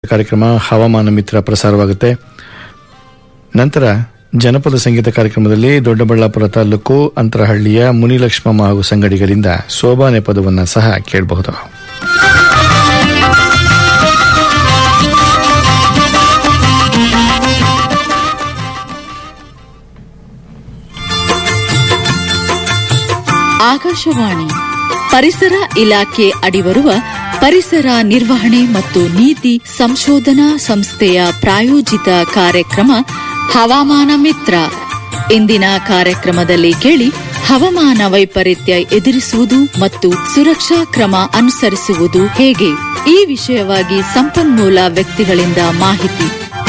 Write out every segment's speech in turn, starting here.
ಕಾರ್ಯಕ್ರಮ ಹವಾಮಾನ ಮಿತ್ರ ಪ್ರಸಾರವಾಗುತ್ತೆ ನಂತರ ಜನಪದ ಸಂಗೀತ ಕಾರ್ಯಕ್ರಮದಲ್ಲಿ ದೊಡ್ಡಬಳ್ಳಾಪುರ ತಾಲೂಕು ಅಂತರಹಳ್ಳಿಯ ಮುನಿಲಕ್ಷ್ಮಮ್ಮ ಹಾಗೂ ಸಂಗಡಿಗರಿಂದ ಸೋಬಾನೆ ಪದವನ್ನು ಸಹ ಕೇಳಬಹುದು ಆಕಾಶವಾಣಿ ಪರಿಸರ ಇಲಾಖೆ ಅಡಿಬರುವ ಪರಿಸರ ನಿರ್ವಹಣೆ ಮತ್ತು ನೀತಿ ಸಂಶೋಧನಾ ಸಂಸ್ಥೆಯ ಪ್ರಾಯೋಜಿತ ಕಾರ್ಯಕ್ರಮ ಹವಾಮಾನ ಮಿತ್ರ ಇಂದಿನ ಕಾರ್ಯಕ್ರಮದಲ್ಲಿ ಕೇಳಿ ಹವಾಮಾನ ವೈಪರೀತ್ಯ ಎದುರಿಸುವುದು ಮತ್ತು ಸುರಕ್ಷಾ ಕ್ರಮ ಅನುಸರಿಸುವುದು ಹೇಗೆ ಈ ವಿಷಯವಾಗಿ ಸಂಪನ್ಮೂಲ ವ್ಯಕ್ತಿಗಳಿಂದ ಮಾಹಿತಿ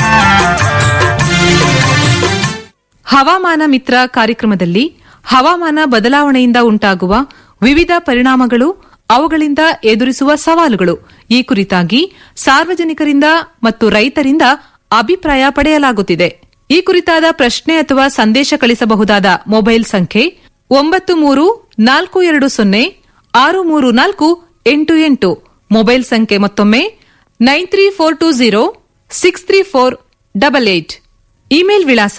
ಹವಾಮಾನ ಮಿತ್ರ ಕಾರ್ಯಕ್ರಮದಲ್ಲಿ ಹವಾಮಾನ ಬದಲಾವಣೆಯಿಂದ ಉಂಟಾಗುವ ವಿವಿಧ ಪರಿಣಾಮಗಳು ಅವುಗಳಿಂದ ಎದುರಿಸುವ ಸವಾಲುಗಳು ಈ ಕುರಿತಾಗಿ ಸಾರ್ವಜನಿಕರಿಂದ ಮತ್ತು ರೈತರಿಂದ ಅಭಿಪ್ರಾಯ ಪಡೆಯಲಾಗುತ್ತಿದೆ ಈ ಕುರಿತಾದ ಪ್ರಶ್ನೆ ಅಥವಾ ಸಂದೇಶ ಕಳಿಸಬಹುದಾದ ಮೊಬೈಲ್ ಸಂಖ್ಯೆ ಒಂಬತ್ತು ಮೂರು ನಾಲ್ಕು ಎರಡು ಸೊನ್ನೆ ಆರು ಮೂರು ನಾಲ್ಕು ಎಂಟು ಎಂಟು ಮೊಬೈಲ್ ಸಂಖ್ಯೆ ಮತ್ತೊಮ್ಮೆ nine three four two zero six three four double eight email ವಿಳಾಸ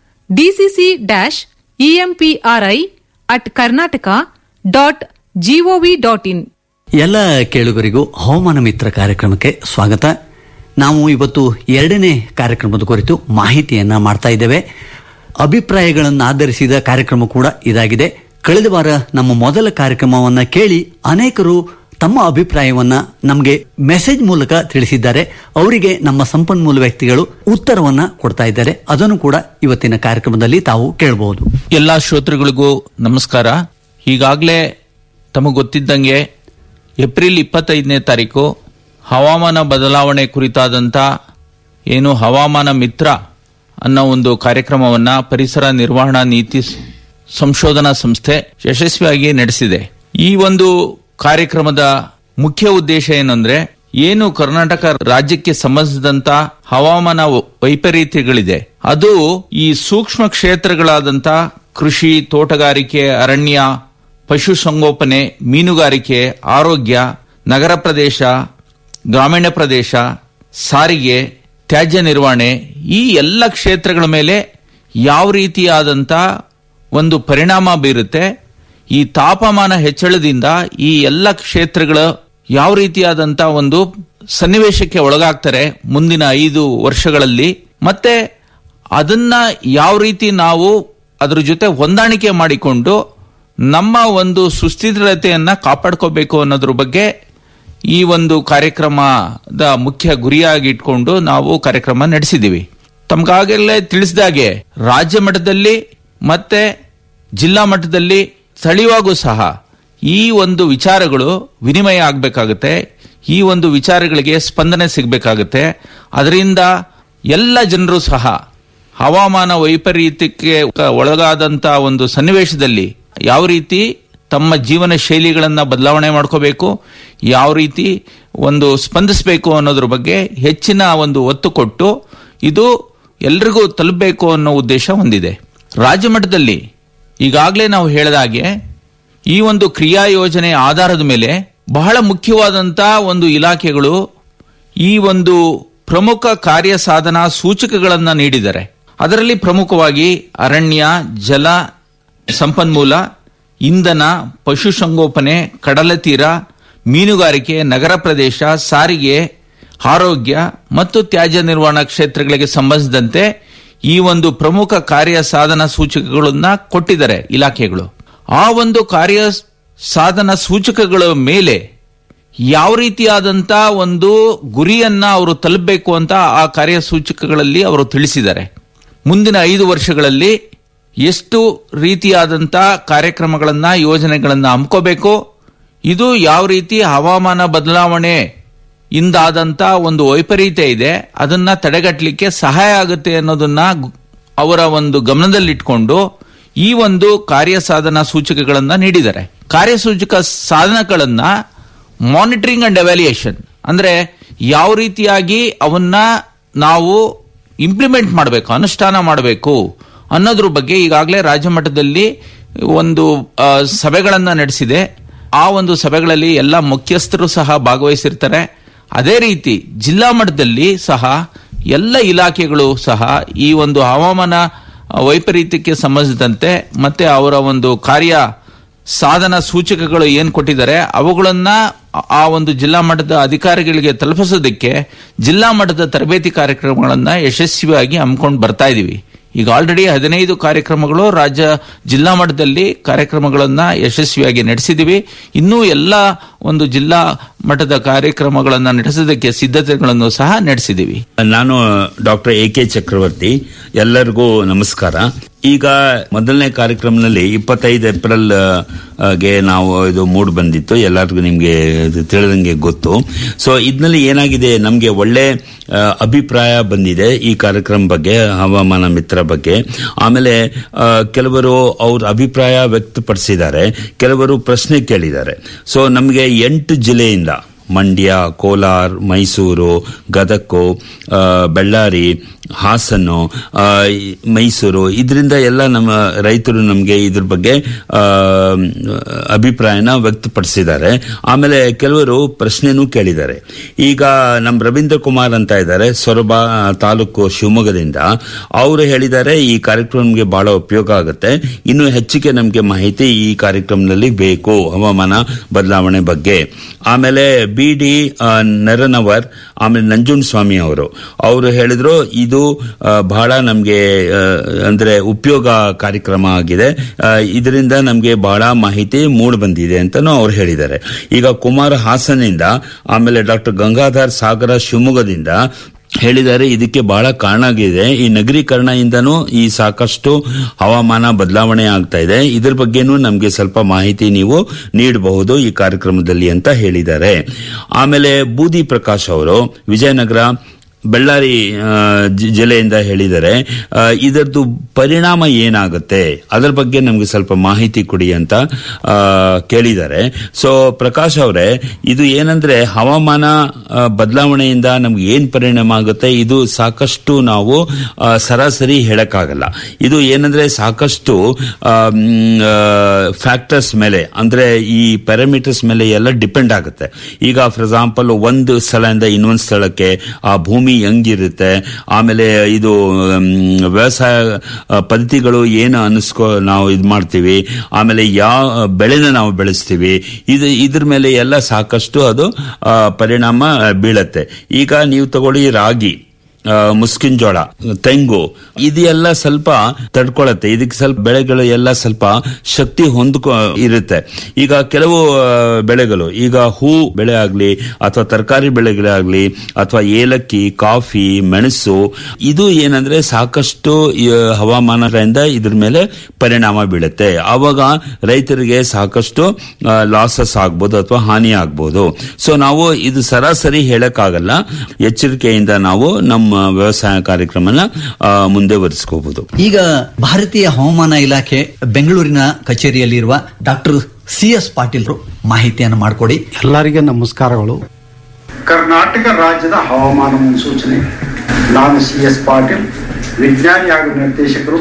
DCC dash EMPRI at Karnataka dot GOV dot in ಎಲ್ಲ ಕೇಳುಗರಿಗೂ ಹವಾಮಾನ ಮಿತ್ರ ಕಾರ್ಯಕ್ರಮಕ್ಕೆ ಸ್ವಾಗತ ನಾವು ಇವತ್ತು ಎರಡನೇ ಕಾರ್ಯಕ್ರಮದ ಕುರಿತು ಮಾಹಿತಿಯನ್ನ ಮಾಡ್ತಾ ಇದ್ದೇವೆ ಅಭಿಪ್ರಾಯಗಳನ್ನು ಆಧರಿಸಿದ ಕಾರ್ಯಕ್ರಮ ಕೂಡ ಇದಾಗಿದೆ ಕಳೆದ ವಾರ ನಮ್ಮ ಮೊದಲ ಕಾರ್ಯಕ್ರಮವನ್ನ ಕೇಳಿ ಅನೇಕರು ತಮ್ಮ ಅಭಿಪ್ರಾಯವನ್ನ ನಮಗೆ ಮೆಸೇಜ್ ಮೂಲಕ ತಿಳಿಸಿದ್ದಾರೆ ಅವರಿಗೆ ನಮ್ಮ ಸಂಪನ್ಮೂಲ ವ್ಯಕ್ತಿಗಳು ಉತ್ತರವನ್ನ ಕೊಡ್ತಾ ಇದ್ದಾರೆ ಅದನ್ನು ಕೂಡ ಇವತ್ತಿನ ಕಾರ್ಯಕ್ರಮದಲ್ಲಿ ತಾವು ಕೇಳಬಹುದು ಎಲ್ಲ ಶ್ರೋತೃಗಳಿಗೂ ನಮಸ್ಕಾರ ಈಗಾಗಲೇ ತಮಗೆ ಗೊತ್ತಿದ್ದಂಗೆ ಏಪ್ರಿಲ್ ಇಪ್ಪತ್ತೈದನೇ ತಾರೀಕು ಹವಾಮಾನ ಬದಲಾವಣೆ ಕುರಿತಾದಂಥ ಏನು ಹವಾಮಾನ ಮಿತ್ರ ಅನ್ನೋ ಒಂದು ಕಾರ್ಯಕ್ರಮವನ್ನ ಪರಿಸರ ನಿರ್ವಹಣಾ ನೀತಿ ಸ್- ಸಂಶೋಧನಾ ಸಂಸ್ಥೆ ಯಶಸ್ವಿಯಾಗಿ ನಡೆಸಿದೆ ಈ ಒಂದು ಕಾರ್ಯಕ್ರಮದ ಮುಖ್ಯ ಉದ್ದೇಶ ಏನಂದ್ರೆ ಏನು ಕರ್ನಾಟಕ ರಾಜ್ಯಕ್ಕೆ ಸಂಬಂಧಿಸಿದಂತ ಹವಾಮಾನ ವ- ವೈಪರೀತ್ಯಗಳಿದೆ ಅದು ಈ ಸೂಕ್ಷ್ಮ ಕ್ಷೇತ್ರಗಳಾದಂತ ಕೃಷಿ ತೋಟಗಾರಿಕೆ ಅರಣ್ಯ ಪಶುಸಂಗೋಪನೆ ಮೀನುಗಾರಿಕೆ ಆರೋಗ್ಯ ನಗರ ಪ್ರದೇಶ ಗ್ರಾಮೀಣ ಪ್ರದೇಶ ಸಾರಿಗೆ ತ್ಯಾಜ್ಯ ನಿರ್ವಹಣೆ ಈ ಎಲ್ಲ ಕ್ಷೇತ್ರಗಳ ಮೇಲೆ ಯಾವ ರೀತಿಯಾದಂಥ ಒಂದು ಪರಿಣಾಮ ಬೀರುತ್ತೆ ಈ ತಾಪಮಾನ ಹೆಚ್ಚಳದಿಂದ ಈ ಎಲ್ಲ ಕ್ಷೇತ್ರಗಳು ಯಾವ ರೀತಿಯಾದಂಥ ಒಂದು ಸನ್ನಿವೇಶಕ್ಕೆ ಒಳಗಾಗ್ತಾರೆ ಮುಂದಿನ ಐದು ವರ್ಷಗಳಲ್ಲಿ ಮತ್ತೆ ಅದನ್ನ ಯಾವ ರೀತಿ ನಾವು ಅದ್ರ ಜೊತೆ ಹೊಂದಾಣಿಕೆ ಮಾಡಿಕೊಂಡು ನಮ್ಮ ಒಂದು ಸುಸ್ಥಿರತೆಯನ್ನ ಕಾಪಾಡ್ಕೋಬೇಕು ಅನ್ನೋದ್ರ ಬಗ್ಗೆ ಈ ಒಂದು ಕಾರ್ಯಕ್ರಮದ ಮುಖ್ಯ ಗುರಿಯಾಗಿ ಇಟ್ಕೊಂಡು ನಾವು ಕಾರ್ಯಕ್ರಮ ನಡೆಸಿದ್ದೀವಿ ತಮ್ಗಾಗಲೇ ತಿಳಿಸಿದಾಗೆ ರಾಜ್ಯ ಮಟ್ಟದಲ್ಲಿ ಮತ್ತೆ ಜಿಲ್ಲಾ ಮಟ್ಟದಲ್ಲಿ ಸ್ಥಳೀಯವಾಗೂ ಸಹ ಈ ಒಂದು ವಿಚಾರಗಳು ವಿನಿಮಯ ಆಗಬೇಕಾಗುತ್ತೆ ಈ ಒಂದು ವಿಚಾರಗಳಿಗೆ ಸ್ಪಂದನೆ ಸಿಗಬೇಕಾಗುತ್ತೆ ಅದರಿಂದ ಎಲ್ಲ ಜನರು ಸಹ ಹವಾಮಾನ ವೈಪರೀತ್ಯಕ್ಕೆ ಒಳಗಾದಂತ ಒಂದು ಸನ್ನಿವೇಶದಲ್ಲಿ ಯಾವ ರೀತಿ ತಮ್ಮ ಜೀವನ ಶೈಲಿಗಳನ್ನ ಬದಲಾವಣೆ ಮಾಡ್ಕೋಬೇಕು ಯಾವ ರೀತಿ ಒಂದು ಸ್ಪಂದಿಸಬೇಕು ಅನ್ನೋದ್ರ ಬಗ್ಗೆ ಹೆಚ್ಚಿನ ಒಂದು ಒತ್ತು ಕೊಟ್ಟು ಇದು ಎಲ್ರಿಗೂ ತಲುಪಬೇಕು ಅನ್ನೋ ಉದ್ದೇಶ ಹೊಂದಿದೆ ರಾಜ್ಯ ಮಟ್ಟದಲ್ಲಿ ಈಗಾಗಲೇ ನಾವು ಹೇಳಿದ ಹಾಗೆ ಈ ಒಂದು ಕ್ರಿಯಾ ಯೋಜನೆ ಆಧಾರದ ಮೇಲೆ ಬಹಳ ಮುಖ್ಯವಾದಂತ ಒಂದು ಇಲಾಖೆಗಳು ಈ ಒಂದು ಪ್ರಮುಖ ಕಾರ್ಯ ಸಾಧನ ಸೂಚಕಗಳನ್ನ ನೀಡಿದ್ದಾರೆ ಅದರಲ್ಲಿ ಪ್ರಮುಖವಾಗಿ ಅರಣ್ಯ ಜಲ ಸಂಪನ್ಮೂಲ ಇಂಧನ ಪಶುಸಂಗೋಪನೆ ಕಡಲತೀರ ಮೀನುಗಾರಿಕೆ ನಗರ ಪ್ರದೇಶ ಸಾರಿಗೆ ಆರೋಗ್ಯ ಮತ್ತು ತ್ಯಾಜ್ಯ ನಿರ್ವಹಣಾ ಕ್ಷೇತ್ರಗಳಿಗೆ ಸಂಬಂಧಿಸಿದಂತೆ ಈ ಒಂದು ಪ್ರಮುಖ ಕಾರ್ಯ ಸಾಧನ ಸೂಚಕಗಳನ್ನ ಕೊಟ್ಟಿದ್ದಾರೆ ಇಲಾಖೆಗಳು ಆ ಒಂದು ಕಾರ್ಯ ಸಾಧನ ಸೂಚಕಗಳ ಮೇಲೆ ಯಾವ ರೀತಿಯಾದಂತ ಒಂದು ಗುರಿಯನ್ನ ಅವರು ತಲುಪಬೇಕು ಅಂತ ಆ ಕಾರ್ಯಸೂಚಕಗಳಲ್ಲಿ ಅವರು ತಿಳಿಸಿದ್ದಾರೆ ಮುಂದಿನ ಐದು ವರ್ಷಗಳಲ್ಲಿ ಎಷ್ಟು ರೀತಿಯಾದಂತ ಕಾರ್ಯಕ್ರಮಗಳನ್ನ ಯೋಜನೆಗಳನ್ನ ಹಮ್ಕೋಬೇಕು ಇದು ಯಾವ ರೀತಿ ಹವಾಮಾನ ಬದಲಾವಣೆ ಇಂದಾದಂತ ಒಂದು ವೈಪರೀತ್ಯ ಇದೆ ಅದನ್ನ ತಡೆಗಟ್ಟಲಿಕ್ಕೆ ಸಹಾಯ ಆಗುತ್ತೆ ಅನ್ನೋದನ್ನ ಗು- ಅವರ ಒಂದು ಗಮನದಲ್ಲಿಟ್ಕೊಂಡು ಈ ಒಂದು ಕಾರ್ಯ ಸಾಧನ ಸೂಚಕಗಳನ್ನ ನೀಡಿದ್ದಾರೆ ಕಾರ್ಯಸೂಚಕ ಸಾಧನಗಳನ್ನ ಮಾನಿಟರಿಂಗ್ ಅಂಡ್ ಎವ್ಯಾಲ್ಯೂಯೇಷನ್ ಅಂದ್ರೆ ಯಾವ ರೀತಿಯಾಗಿ ಅವನ್ನ ನಾವು ಇಂಪ್ಲಿಮೆಂಟ್ ಮಾಡಬೇಕು ಅನುಷ್ಠಾನ ಮಾಡಬೇಕು ಅನ್ನೋದ್ರ ಬಗ್ಗೆ ಈಗಾಗಲೇ ರಾಜ್ಯ ಮಟ್ಟದಲ್ಲಿ ಒಂದು ಆ, ಸಭೆಗಳನ್ನ ನಡೆಸಿದೆ ಆ ಒಂದು ಸಭೆಗಳಲ್ಲಿ ಎಲ್ಲ ಮುಖ್ಯಸ್ಥರು ಸಹ ಭಾಗವಹಿಸಿರ್ತಾರೆ ಅದೇ ರೀತಿ ಜಿಲ್ಲಾ ಮಟ್ಟದಲ್ಲಿ ಸಹ ಎಲ್ಲ ಇಲಾಖೆಗಳು ಸಹ ಈ ಒಂದು ಹವಾಮಾನ ವೈಪರೀತ್ಯಕ್ಕೆ ಸಂಬಂಧಿಸಿದಂತೆ ಮತ್ತೆ ಅವರ ಒಂದು ಕಾರ್ಯ ಸಾಧನ ಸೂಚಕಗಳು ಏನ್ ಕೊಟ್ಟಿದ್ದಾರೆ ಅವುಗಳನ್ನ ಆ ಒಂದು ಜಿಲ್ಲಾ ಮಟ್ಟದ ಅಧಿಕಾರಿಗಳಿಗೆ ತಲುಪಿಸೋದಕ್ಕೆ ಜಿಲ್ಲಾ ಮಟ್ಟದ ತರಬೇತಿ ಕಾರ್ಯಕ್ರಮಗಳನ್ನ ಯಶಸ್ವಿಯಾಗಿ ಹಮ್ಮಿಕೊಂಡು ಬರ್ತಾ ಇದೀವಿ ಈಗ ಆಲ್ರೆಡಿ ಹದಿನೈದು ಕಾರ್ಯಕ್ರಮಗಳು ರಾಜ್ಯ ಜಿಲ್ಲಾ ಮಟ್ಟದಲ್ಲಿ ಕಾರ್ಯಕ್ರಮಗಳನ್ನ ಯಶಸ್ವಿಯಾಗಿ ನಡೆಸಿದೀವಿ ಇನ್ನೂ ಎಲ್ಲ ಒಂದು ಜಿಲ್ಲಾ ಮಟ್ಟದ ಕಾರ್ಯಕ್ರಮಗಳನ್ನ ನಡೆಸೋದಕ್ಕೆ ಸಿದ್ಧತೆಗಳನ್ನು ಸಹ ನಡೆಸಿದೀವಿ ನಾನು ಡಾಕ್ಟರ್ ಎ ಕೆ ಚಕ್ರವರ್ತಿ ಎಲ್ಲರಿಗೂ ನಮಸ್ಕಾರ ಈಗ ಮೊದಲನೇ ಕಾರ್ಯಕ್ರಮದಲ್ಲಿ ಇಪ್ಪತ್ತೈದು ಏಪ್ರಿಲ್ ಆ, ಗೆ ನಾವು ಇದು ಮೂಡ್ ಬಂದಿತ್ತು ಎಲ್ಲರಿಗೂ ನಿಮ್ಗೆ ಇದು ತಿಳಿದಂಗೆ ಗೊತ್ತು ಸೊ ಇದ್ನಲ್ಲಿ ಏನಾಗಿದೆ ನಮ್ಗೆ ಒಳ್ಳೆ ಆ, ಅಭಿಪ್ರಾಯ ಬಂದಿದೆ ಈ ಕಾರ್ಯಕ್ರಮ ಬಗ್ಗೆ ಹವಾಮಾನ ಮಿತ್ರ ಬಗ್ಗೆ ಆಮೇಲೆ ಆ, ಕೆಲವರು ಅವ್ರ ಅಭಿಪ್ರಾಯ ವ್ಯಕ್ತಪಡಿಸಿದ್ದಾರೆ ಕೆಲವರು ಪ್ರಶ್ನೆ ಕೇಳಿದ್ದಾರೆ ಸೊ ನಮಗೆ ಎಂಟು ಜಿಲ್ಲೆಯಿಂದ ಮಂಡ್ಯ ಕೋಲಾರ ಮೈಸೂರು ಗದಗು ಆ, ಬಳ್ಳಾರಿ ಹಾಸನ್ನು ಆ, ಈ ಮೈಸೂರು ಇದರಿಂದ ಎಲ್ಲ ನಮ್ಮ ರೈತರು ನಮಗೆ ಇದ್ರ ಬಗ್ಗೆ ಆ, ಅಭಿಪ್ರಾಯನ ವ್ಯಕ್ತಪಡಿಸಿದ್ದಾರೆ ಆಮೇಲೆ ಕೆಲವರು ಪ್ರಶ್ನೆನೂ ಕೇಳಿದ್ದಾರೆ ಈಗ ನಮ್ಮ ರವೀಂದ್ರ ಕುಮಾರ್ ಅಂತ ಇದ್ದಾರೆ ಸೊರಬ ತಾಲೂಕು ಶಿವಮೊಗ್ಗದಿಂದ ಅವರು ಹೇಳಿದ್ದಾರೆ ಈ ಕಾರ್ಯಕ್ರಮ ನಮಗೆ ಬಹಳ ಉಪಯೋಗ ಆಗುತ್ತೆ ಇನ್ನು ಹೆಚ್ಚಿಗೆ ನಮಗೆ ಮಾಹಿತಿ ಈ ಕಾರ್ಯಕ್ರಮದಲ್ಲಿ ಬೇಕು ಹವಾಮಾನ ಬದಲಾವಣೆ ಬಗ್ಗೆ ಆಮೇಲೆ ಬಿ ಡಿ ನರನವರ್ ಆಮೇಲೆ ನಂಜುಂಡ ಸ್ವಾಮಿ ಅವರು ಅವರು ಹೇಳಿದ್ರು ಇದು ಆ, ಬಹಳ ನಮಗೆ ಅಂದ್ರೆ ಉಪಯೋಗ ಕಾರ್ಯಕ್ರಮ ಆಗಿದೆ ಆ, ಇದರಿಂದ ನಮಗೆ ಬಹಳ ಮಾಹಿತಿ ಮೂಡ್ ಬಂದಿದೆ ಅಂತಾನು ಅವ್ರು ಹೇಳಿದ್ದಾರೆ ಈಗ ಕುಮಾರ್ ಹಾಸನಿಂದ ಆಮೇಲೆ ಡಾಕ್ಟರ್ ಗಂಗಾಧರ್ ಸಾಗರ ಶಿವಮೊಗ್ಗದಿಂದ ಹೇಳಿದ್ದಾರೆ ಇದಕ್ಕೆ ಬಹಳ ಕಾರಣ ಆಗಿದೆ ಈ ನಗರೀಕರಣದಿಂದನೂ ಈ ಸಾಕಷ್ಟು ಹವಾಮಾನ ಬದಲಾವಣೆ ಆಗ್ತಾ ಇದೆ ಇದ್ರ ಬಗ್ಗೆನೂ ನಮಗೆ ಸ್ವಲ್ಪ ಮಾಹಿತಿ ನೀವು ನೀಡಬಹುದು ಈ ಕಾರ್ಯಕ್ರಮದಲ್ಲಿ ಅಂತ ಹೇಳಿದ್ದಾರೆ ಆಮೇಲೆ ಬೂದಿ ಪ್ರಕಾಶ್ ಅವರು ವಿಜಯನಗರ ಬಳ್ಳಾರಿ ಆ, ಜಿ- ಜಿಲ್ಲೆಯಿಂದ ಹೇಳಿದರೆ ಆ, ಇದರದ್ದು ಪರಿಣಾಮ ಏನಾಗುತ್ತೆ ಅದರ ಬಗ್ಗೆ ನಮಗೆ ಸ್ವಲ್ಪ ಮಾಹಿತಿ ಕೊಡಿ ಅಂತ ಆ, ಕೇಳಿದ್ದಾರೆ ಸೊ ಪ್ರಕಾಶ್ ಅವರೇ ಇದು ಏನಂದ್ರೆ ಹವಾಮಾನ ಆ, ಬದಲಾವಣೆಯಿಂದ ನಮ್ಗೆ ಏನ್ ಪರಿಣಾಮ ಆಗುತ್ತೆ ಇದು ಸಾಕಷ್ಟು ನಾವು ಆ, ಸರಾಸರಿ ಹೇಳಕ್ಕಾಗಲ್ಲ ಇದು ಏನಂದ್ರೆ ಸಾಕಷ್ಟು ಫ್ಯಾಕ್ಟರ್ಸ್ ಮೇಲೆ ಅಂದ್ರೆ ಈ ಪ್ಯಾರಾಮೀಟರ್ಸ್ ಮೇಲೆ ಎಲ್ಲ ಡಿಪೆಂಡ್ ಆಗುತ್ತೆ ಈಗ ಫಾರ್ ಎಕ್ಸಾಂಪಲ್ ಒಂದು ಸ್ಥಳದಿಂದ ಇನ್ನೊಂದು ಸ್ಥಳಕ್ಕೆ ಆ ಭೂಮಿ ಹೆಂಗಿರುತ್ತೆ ಆಮೇಲೆ ಇದು ಮ್, ವ್ಯವಸಾಯ ಆ, ಪದ್ಧತಿಗಳು ಏನು ಅನಿಸ್ಕೊ ನಾವು ಇದು ಮಾಡ್ತೀವಿ ಆಮೇಲೆ ಯಾವ ಬೆಳೆನ ನಾವು ಬೆಳೆಸ್ತೀವಿ ಇದು ಇದ್ರ ಮೇಲೆ ಎಲ್ಲ ಸಾಕಷ್ಟು ಅದು ಆ, ಪರಿಣಾಮ ಬೀಳತ್ತೆ ಈಗ ನೀವು ತಗೊಳ್ಳಿ ರಾಗಿ ಆ, ಮುಸ್ಕಿನ್ ಜೋಳ ತೆಂಗು ಇದೆಲ್ಲ ಸ್ವಲ್ಪ ತಡ್ಕೊಳತ್ತೆ ಇದಕ್ಕೆ ಸ್ವಲ್ಪ ಬೆಳೆಗಳು ಎಲ್ಲ ಸ್ವಲ್ಪ ಶಕ್ತಿ ಹೊಂದ್ಕೊ ಇರುತ್ತೆ ಈಗ ಕೆಲವು ಆ, ಬೆಳೆಗಳು ಈಗ ಹೂ ಬೆಳೆ ಆಗ್ಲಿ ಅಥವಾ ತರಕಾರಿ ಬೆಳೆಗಳೇ ಆಗ್ಲಿ ಅಥವಾ ಏಲಕ್ಕಿ ಕಾಫಿ ಮೆಣಸು ಇದು ಏನಂದ್ರೆ ಸಾಕಷ್ಟು ಈ, ಹವಾಮಾನದಿಂದ ಇದ್ರ ಮೇಲೆ ಪರಿಣಾಮ ಬೀಳುತ್ತೆ ಆವಾಗ ರೈತರಿಗೆ ಸಾಕಷ್ಟು ಲಾಸಸ್ ಆಗ್ಬೋದು ಅಥವಾ ಹಾನಿ ಆಗ್ಬೋದು ಸೊ ನಾವು ಇದು ಸರಾಸರಿ ಹೇಳಕ್ಕಾಗಲ್ಲ ಎಚ್ಚರಿಕೆಯಿಂದ ನಾವು ನಮ್ಮ ವ್ಯವಸಾಯ ಕಾರ್ಯಕ್ರಮನ ಆ, ಮುಂದೆ ವರಿಸ್ಕೋಬಹುದು ಈಗ ಭಾರತೀಯ ಹವಾಮಾನ ಇಲಾಖೆ ಬೆಂಗಳೂರಿನ ಕಚೇರಿಯಲ್ಲಿರುವ ಡಾಕ್ಟರ್ ಸಿ ಎಸ್ ಪಾಟೀಲ್ರು ಮಾಹಿತಿಯನ್ನು ಮಾಡಿಕೊಡಿ ಎಲ್ಲರಿಗೆ ನಮಸ್ಕಾರಗಳು ಕರ್ನಾಟಕ ರಾಜ್ಯದ ಹವಾಮಾನ ಮುನ್ಸೂಚನೆ ನಾನು ಸಿ ಎಸ್ ಪಾಟೀಲ್ ವಿಜ್ಞಾನಿ ಹಾಗೂ ನಿರ್ದೇಶಕರು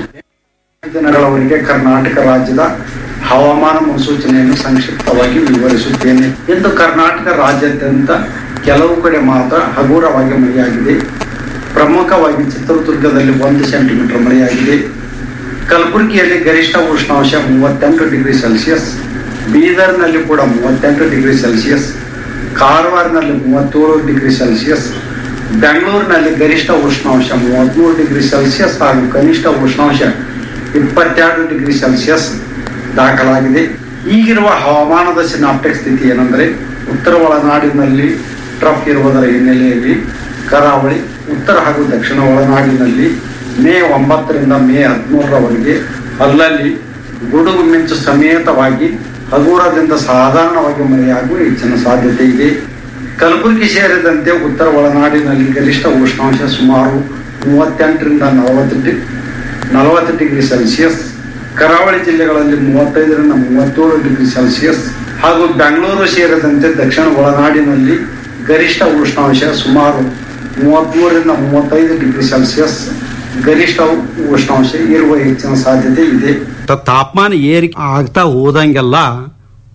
ದಿನಗಳವರೆಗೆ ಕರ್ನಾಟಕ ರಾಜ್ಯದ ಹವಾಮಾನ ಮುನ್ಸೂಚನೆಯನ್ನು ಸಂಕ್ಷಿಪ್ತವಾಗಿ ವಿವರಿಸುತ್ತೇನೆ ಇಂದು ಕರ್ನಾಟಕ ರಾಜ್ಯಾದ್ಯಂತ ಕೆಲವು ಕಡೆ ಮಾತ್ರ ಹಗುರವಾಗಿ ಮಳೆಯಾಗಿದೆ ಪ್ರಮುಖವಾಗಿ ಚಿತ್ರದುರ್ಗದಲ್ಲಿ ಒಂದು ಸೆಂಟಿಮೀಟರ್ ಮಳೆಯಾಗಿದೆ ಕಲಬುರಗಿಯಲ್ಲಿ ಗರಿಷ್ಠ ಉಷ್ಣಾಂಶ ಮೂವತ್ತೆಂಟು ಡಿಗ್ರಿ ಸೆಲ್ಸಿಯಸ್ ಬೀದರ್ನಲ್ಲಿ ಕೂಡ ಮೂವತ್ತೆಂಟು ಡಿಗ್ರಿ ಸೆಲ್ಸಿಯಸ್ ಕಾರವಾರನಲ್ಲಿ ಮೂವತ್ತೇಳು ಡಿಗ್ರಿ ಸೆಲ್ಸಿಯಸ್ ಬೆಂಗಳೂರಿನಲ್ಲಿ ಗರಿಷ್ಠ ಉಷ್ಣಾಂಶ ಮೂವತ್ಮೂರು ಡಿಗ್ರಿ ಸೆಲ್ಸಿಯಸ್ ಹಾಗೂ ಕನಿಷ್ಠ ಉಷ್ಣಾಂಶ ಇಪ್ಪತ್ತೆರಡು ಡಿಗ್ರಿ ಸೆಲ್ಸಿಯಸ್ ದಾಖಲಾಗಿದೆ ಈಗಿರುವ ಹವಾಮಾನದ ಸಿನಾಪ್ಟಿಕ್ ಸ್ಥಿತಿ ಏನೆಂದರೆ ಉತ್ತರ ಒಳನಾಡಿನಲ್ಲಿ ಟ್ರಫ್ ಇರುವುದರ ಹಿನ್ನೆಲೆಯಲ್ಲಿ ಕರಾವಳಿ ಉತ್ತರ ಹಾಗೂ ದಕ್ಷಿಣ ಒಳನಾಡಿನಲ್ಲಿ ಮೇ ಒಂಬತ್ತರಿಂದ ಮೇ ಹದಿಮೂರರವರೆಗೆ ಅಲ್ಲಲ್ಲಿ ಗುಡುಗು ಮಿಂಚು ಸಮೇತವಾಗಿ ಹಗುರದಿಂದ ಸಾಧಾರಣವಾಗಿ ಮಳೆಯಾಗುವ ಹೆಚ್ಚಿನ ಸಾಧ್ಯತೆ ಇದೆ ಕಲಬುರಗಿ ಸೇರಿದಂತೆ ಉತ್ತರ ಒಳನಾಡಿನಲ್ಲಿ ಗರಿಷ್ಠ ಉಷ್ಣಾಂಶ ಸುಮಾರು ಮೂವತ್ತೆಂಟರಿಂದ ನಲವತ್ತು ಡಿ ನಲವತ್ತು ಡಿಗ್ರಿ ಸೆಲ್ಸಿಯಸ್ ಕರಾವಳಿ ಜಿಲ್ಲೆಗಳಲ್ಲಿ ಮೂವತ್ತೈದರಿಂದ ಮೂವತ್ತೇಳು ಡಿಗ್ರಿ ಸೆಲ್ಸಿಯಸ್ ಹಾಗೂ ಬೆಂಗಳೂರು ಸೇರಿದಂತೆ ದಕ್ಷಿಣ ಒಳನಾಡಿನಲ್ಲಿ ಗರಿಷ್ಠ ಉಷ್ಣಾಂಶ ಸುಮಾರು ಮೂವತ್ಮೂರರಿಂದ ಮೂವತ್ತೈದು ಡಿಗ್ರಿ ಸೆಲ್ಸಿಯಸ್ ಗರಿಷ್ಠ ಉಷ್ಣಾಂಶ ಇರುವ ಹೆಚ್ಚಿನ ಸಾಧ್ಯತೆ ಇದೆ ತ- ತಾಪಮಾನ ಏರಿಕೆ ಆಗ್ತಾ ಹೋದಂಗೆಲ್ಲ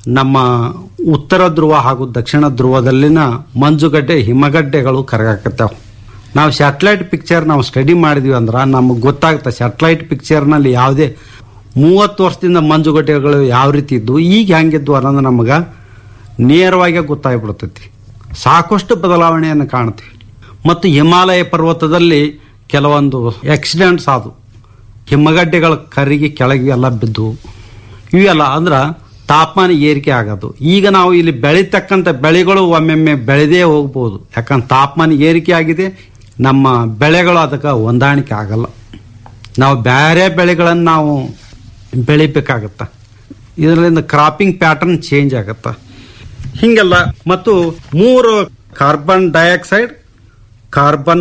ನಮ್ಮ ಉತ್ತರ ಧ್ರುವ ಹಾಗೂ ದಕ್ಷಿಣ ಧ್ರುವದಲ್ಲಿನ ಮಂಜುಗಡ್ಡೆ ಹಿಮಗಡ್ಡೆಗಳು ಕರಗಾಕತ್ತಾವ ನಾವು ಸ್ಯಾಟಲೈಟ್ ಪಿಕ್ಚರ್ ನಾವು ಸ್ಟಡಿ ಮಾಡಿದ್ವಿ ಅಂದ್ರೆ ನಮಗೆ ಗೊತ್ತಾಗುತ್ತೆ ಸ್ಯಾಟಲೈಟ್ ಪಿಕ್ಚರ್ನಲ್ಲಿ ಯಾವುದೇ ಮೂವತ್ತು ವರ್ಷದಿಂದ ಮಂಜುಗಡ್ಡೆಗಳು ಯಾವ ರೀತಿ ಇದ್ವು ಈಗ ಹೆಂಗಿದ್ವು ಅನ್ನೋದು ನಮಗೆ ನೇರವಾಗಿ ಗೊತ್ತಾಗ್ಬಿಡ್ತೈತಿ ಸಾಕಷ್ಟು ಬದಲಾವಣೆಯನ್ನು ಕಾಣ್ತೀವಿ ಮತ್ತು ಹಿಮಾಲಯ ಪರ್ವತದಲ್ಲಿ ಕೆಲವೊಂದು ಆಕ್ಸಿಡೆಂಟ್ಸ್ ಆದವು ಹಿಮಗಡ್ಡೆಗಳ ಕರಿಗೆ ಕೆಳಗೆ ಎಲ್ಲ ಬಿದ್ದು ಇವೆಲ್ಲ ಅಂದ್ರೆ ತಾಪಮಾನ ಏರಿಕೆ ಆಗೋದು ಈಗ ನಾವು ಇಲ್ಲಿ ಬೆಳೀತಕ್ಕಂಥ ಬೆಳೆಗಳು ಒಮ್ಮೆಮ್ಮೆ ಬೆಳೆದೇ ಹೋಗ್ಬೋದು ಯಾಕಂದ್ರೆ ತಾಪಮಾನ ಏರಿಕೆ ಆಗಿದೆ ನಮ್ಮ ಬೆಳೆಗಳು ಅದಕ್ಕೆ ಹೊಂದಾಣಿಕೆ ಆಗಲ್ಲ ನಾವು ಬೇರೆ ಬೆಳೆಗಳನ್ನು ನಾವು ಬೆಳಿಬೇಕಾಗತ್ತ ಇದರಿಂದ ಕ್ರಾಪಿಂಗ್ ಪ್ಯಾಟರ್ನ್ ಚೇಂಜ್ ಆಗತ್ತ ಹಿಂಗೆಲ್ಲ ಮತ್ತು ಮೂರು carbon dioxide carbon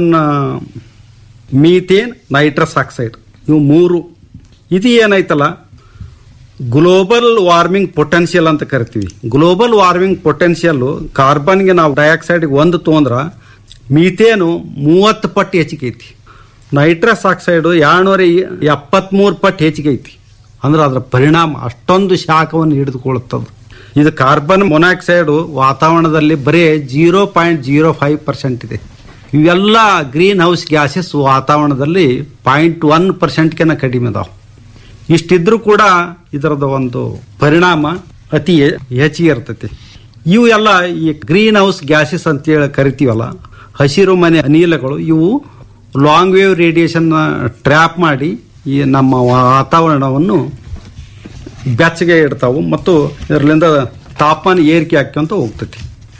methane nitrous oxide ಇವು ಮೂರು ಇದು ಏನೈತಲ್ಲ ಗ್ಲೋಬಲ್ ವಾರ್ಮಿಂಗ್ ಪೊಟೆನ್ಷಿಯಲ್ ಅಂತ ಕರಿತೀವಿ ಗ್ಲೋಬಲ್ ವಾರ್ಮಿಂಗ್ ಪೊಟೆನ್ಷಿಯಲ್ ಕಾರ್ಬನ್ಗೆ ನಾವು ಡೈಆಕ್ಸೈಡ್ಗೆ ಒಂದು ತೊಂದ್ರ ಮೀಥೇನು ಮೂವತ್ತು ಪಟ್ಟು ಹೆಚ್ಚಿಗೆ ಐತಿ ನೈಟ್ರಸ್ ಆಕ್ಸೈಡು ಎರಡ್ನೂರ ಎಪ್ಪತ್ಮೂರು ಪಟ್ಟು ಹೆಚ್ಚಿಗೆ ಐತಿ ಅಂದ್ರೆ ಅದರ ಪರಿಣಾಮ ಅಷ್ಟೊಂದು ಶಾಖವನ್ನು ಹಿಡಿದುಕೊಳ್ಳುತ್ತದೆ ಇದು ಕಾರ್ಬನ್ ಮೊನಾಕ್ಸೈಡು ವಾತಾವರಣದಲ್ಲಿ ಬರೀ zero point zero five percent ಇದೆ ಇವೆಲ್ಲ ಗ್ರೀನ್ ಹೌಸ್ ಗ್ಯಾಸಸ್ ವಾತಾವರಣದಲ್ಲಿ ಪಾಯಿಂಟ್ ಒನ್ ಪರ್ಸೆಂಟ್ಗೆನ ಕಡಿಮೆ ಇದಾವೆ ಇಷ್ಟಿದ್ರೂ ಕೂಡ ಇದರದ ಒಂದು ಪರಿಣಾಮ ಅತಿ ಹೆ- ಹೆಚ್ಚಿಗೆ ಇರ್ತೈತಿ ಇವು ಎಲ್ಲ ಈ ಗ್ರೀನ್ ಹೌಸ್ ಗ್ಯಾಸಸ್ ಅಂತೇಳಿ ಕರಿತೀವಲ್ಲ ಹಸಿರು ಮನೆ ಅನಿಲಗಳು ಇವು ಲಾಂಗ್ ವೇವ್ ರೇಡಿಯೇಷನ್ ಟ್ರ್ಯಾಪ್ ಮಾಡಿ ಈ ನಮ್ಮ ವಾತಾವರಣವನ್ನು ಬೆಚ್ಚಗೆ ಇಡ್ತಾವು ಮತ್ತು ಇದರಿಂದ ತಾಪಮಾನ ಏರಿಕೆ ಆಕ್ಕೊಂತ ಹೋಗ್ತೈತಿ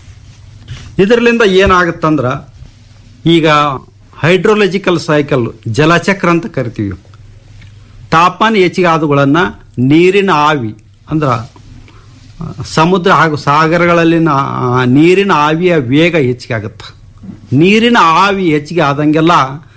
ಇದರಿಂದ ಏನಾಗುತ್ತಂದ್ರ ಈಗ ಹೈಡ್ರೋಲಜಿಕಲ್ ಸೈಕಲ್ ಜಲಚಕ್ರ ಅಂತ ಕರಿತೀವಿ ತಾಪಮಾನ ಹೆಚ್ಚಿಗೆ ಆದವುಗಳನ್ನು ನೀರಿನ ಆವಿ ಅಂದ್ರ ಆ, ಸಮುದ್ರ ಹಾಗೂ ಸಾಗರಗಳಲ್ಲಿನ ಆ, ನೀರಿನ ಆವಿಯ ವೇಗ ಹೆಚ್ಚಿಗೆ ಆಗುತ್ತೆ ನೀರಿನ ಆವಿ ಹೆಚ್ಚಿಗೆ ಆದಂಗೆಲ್ಲ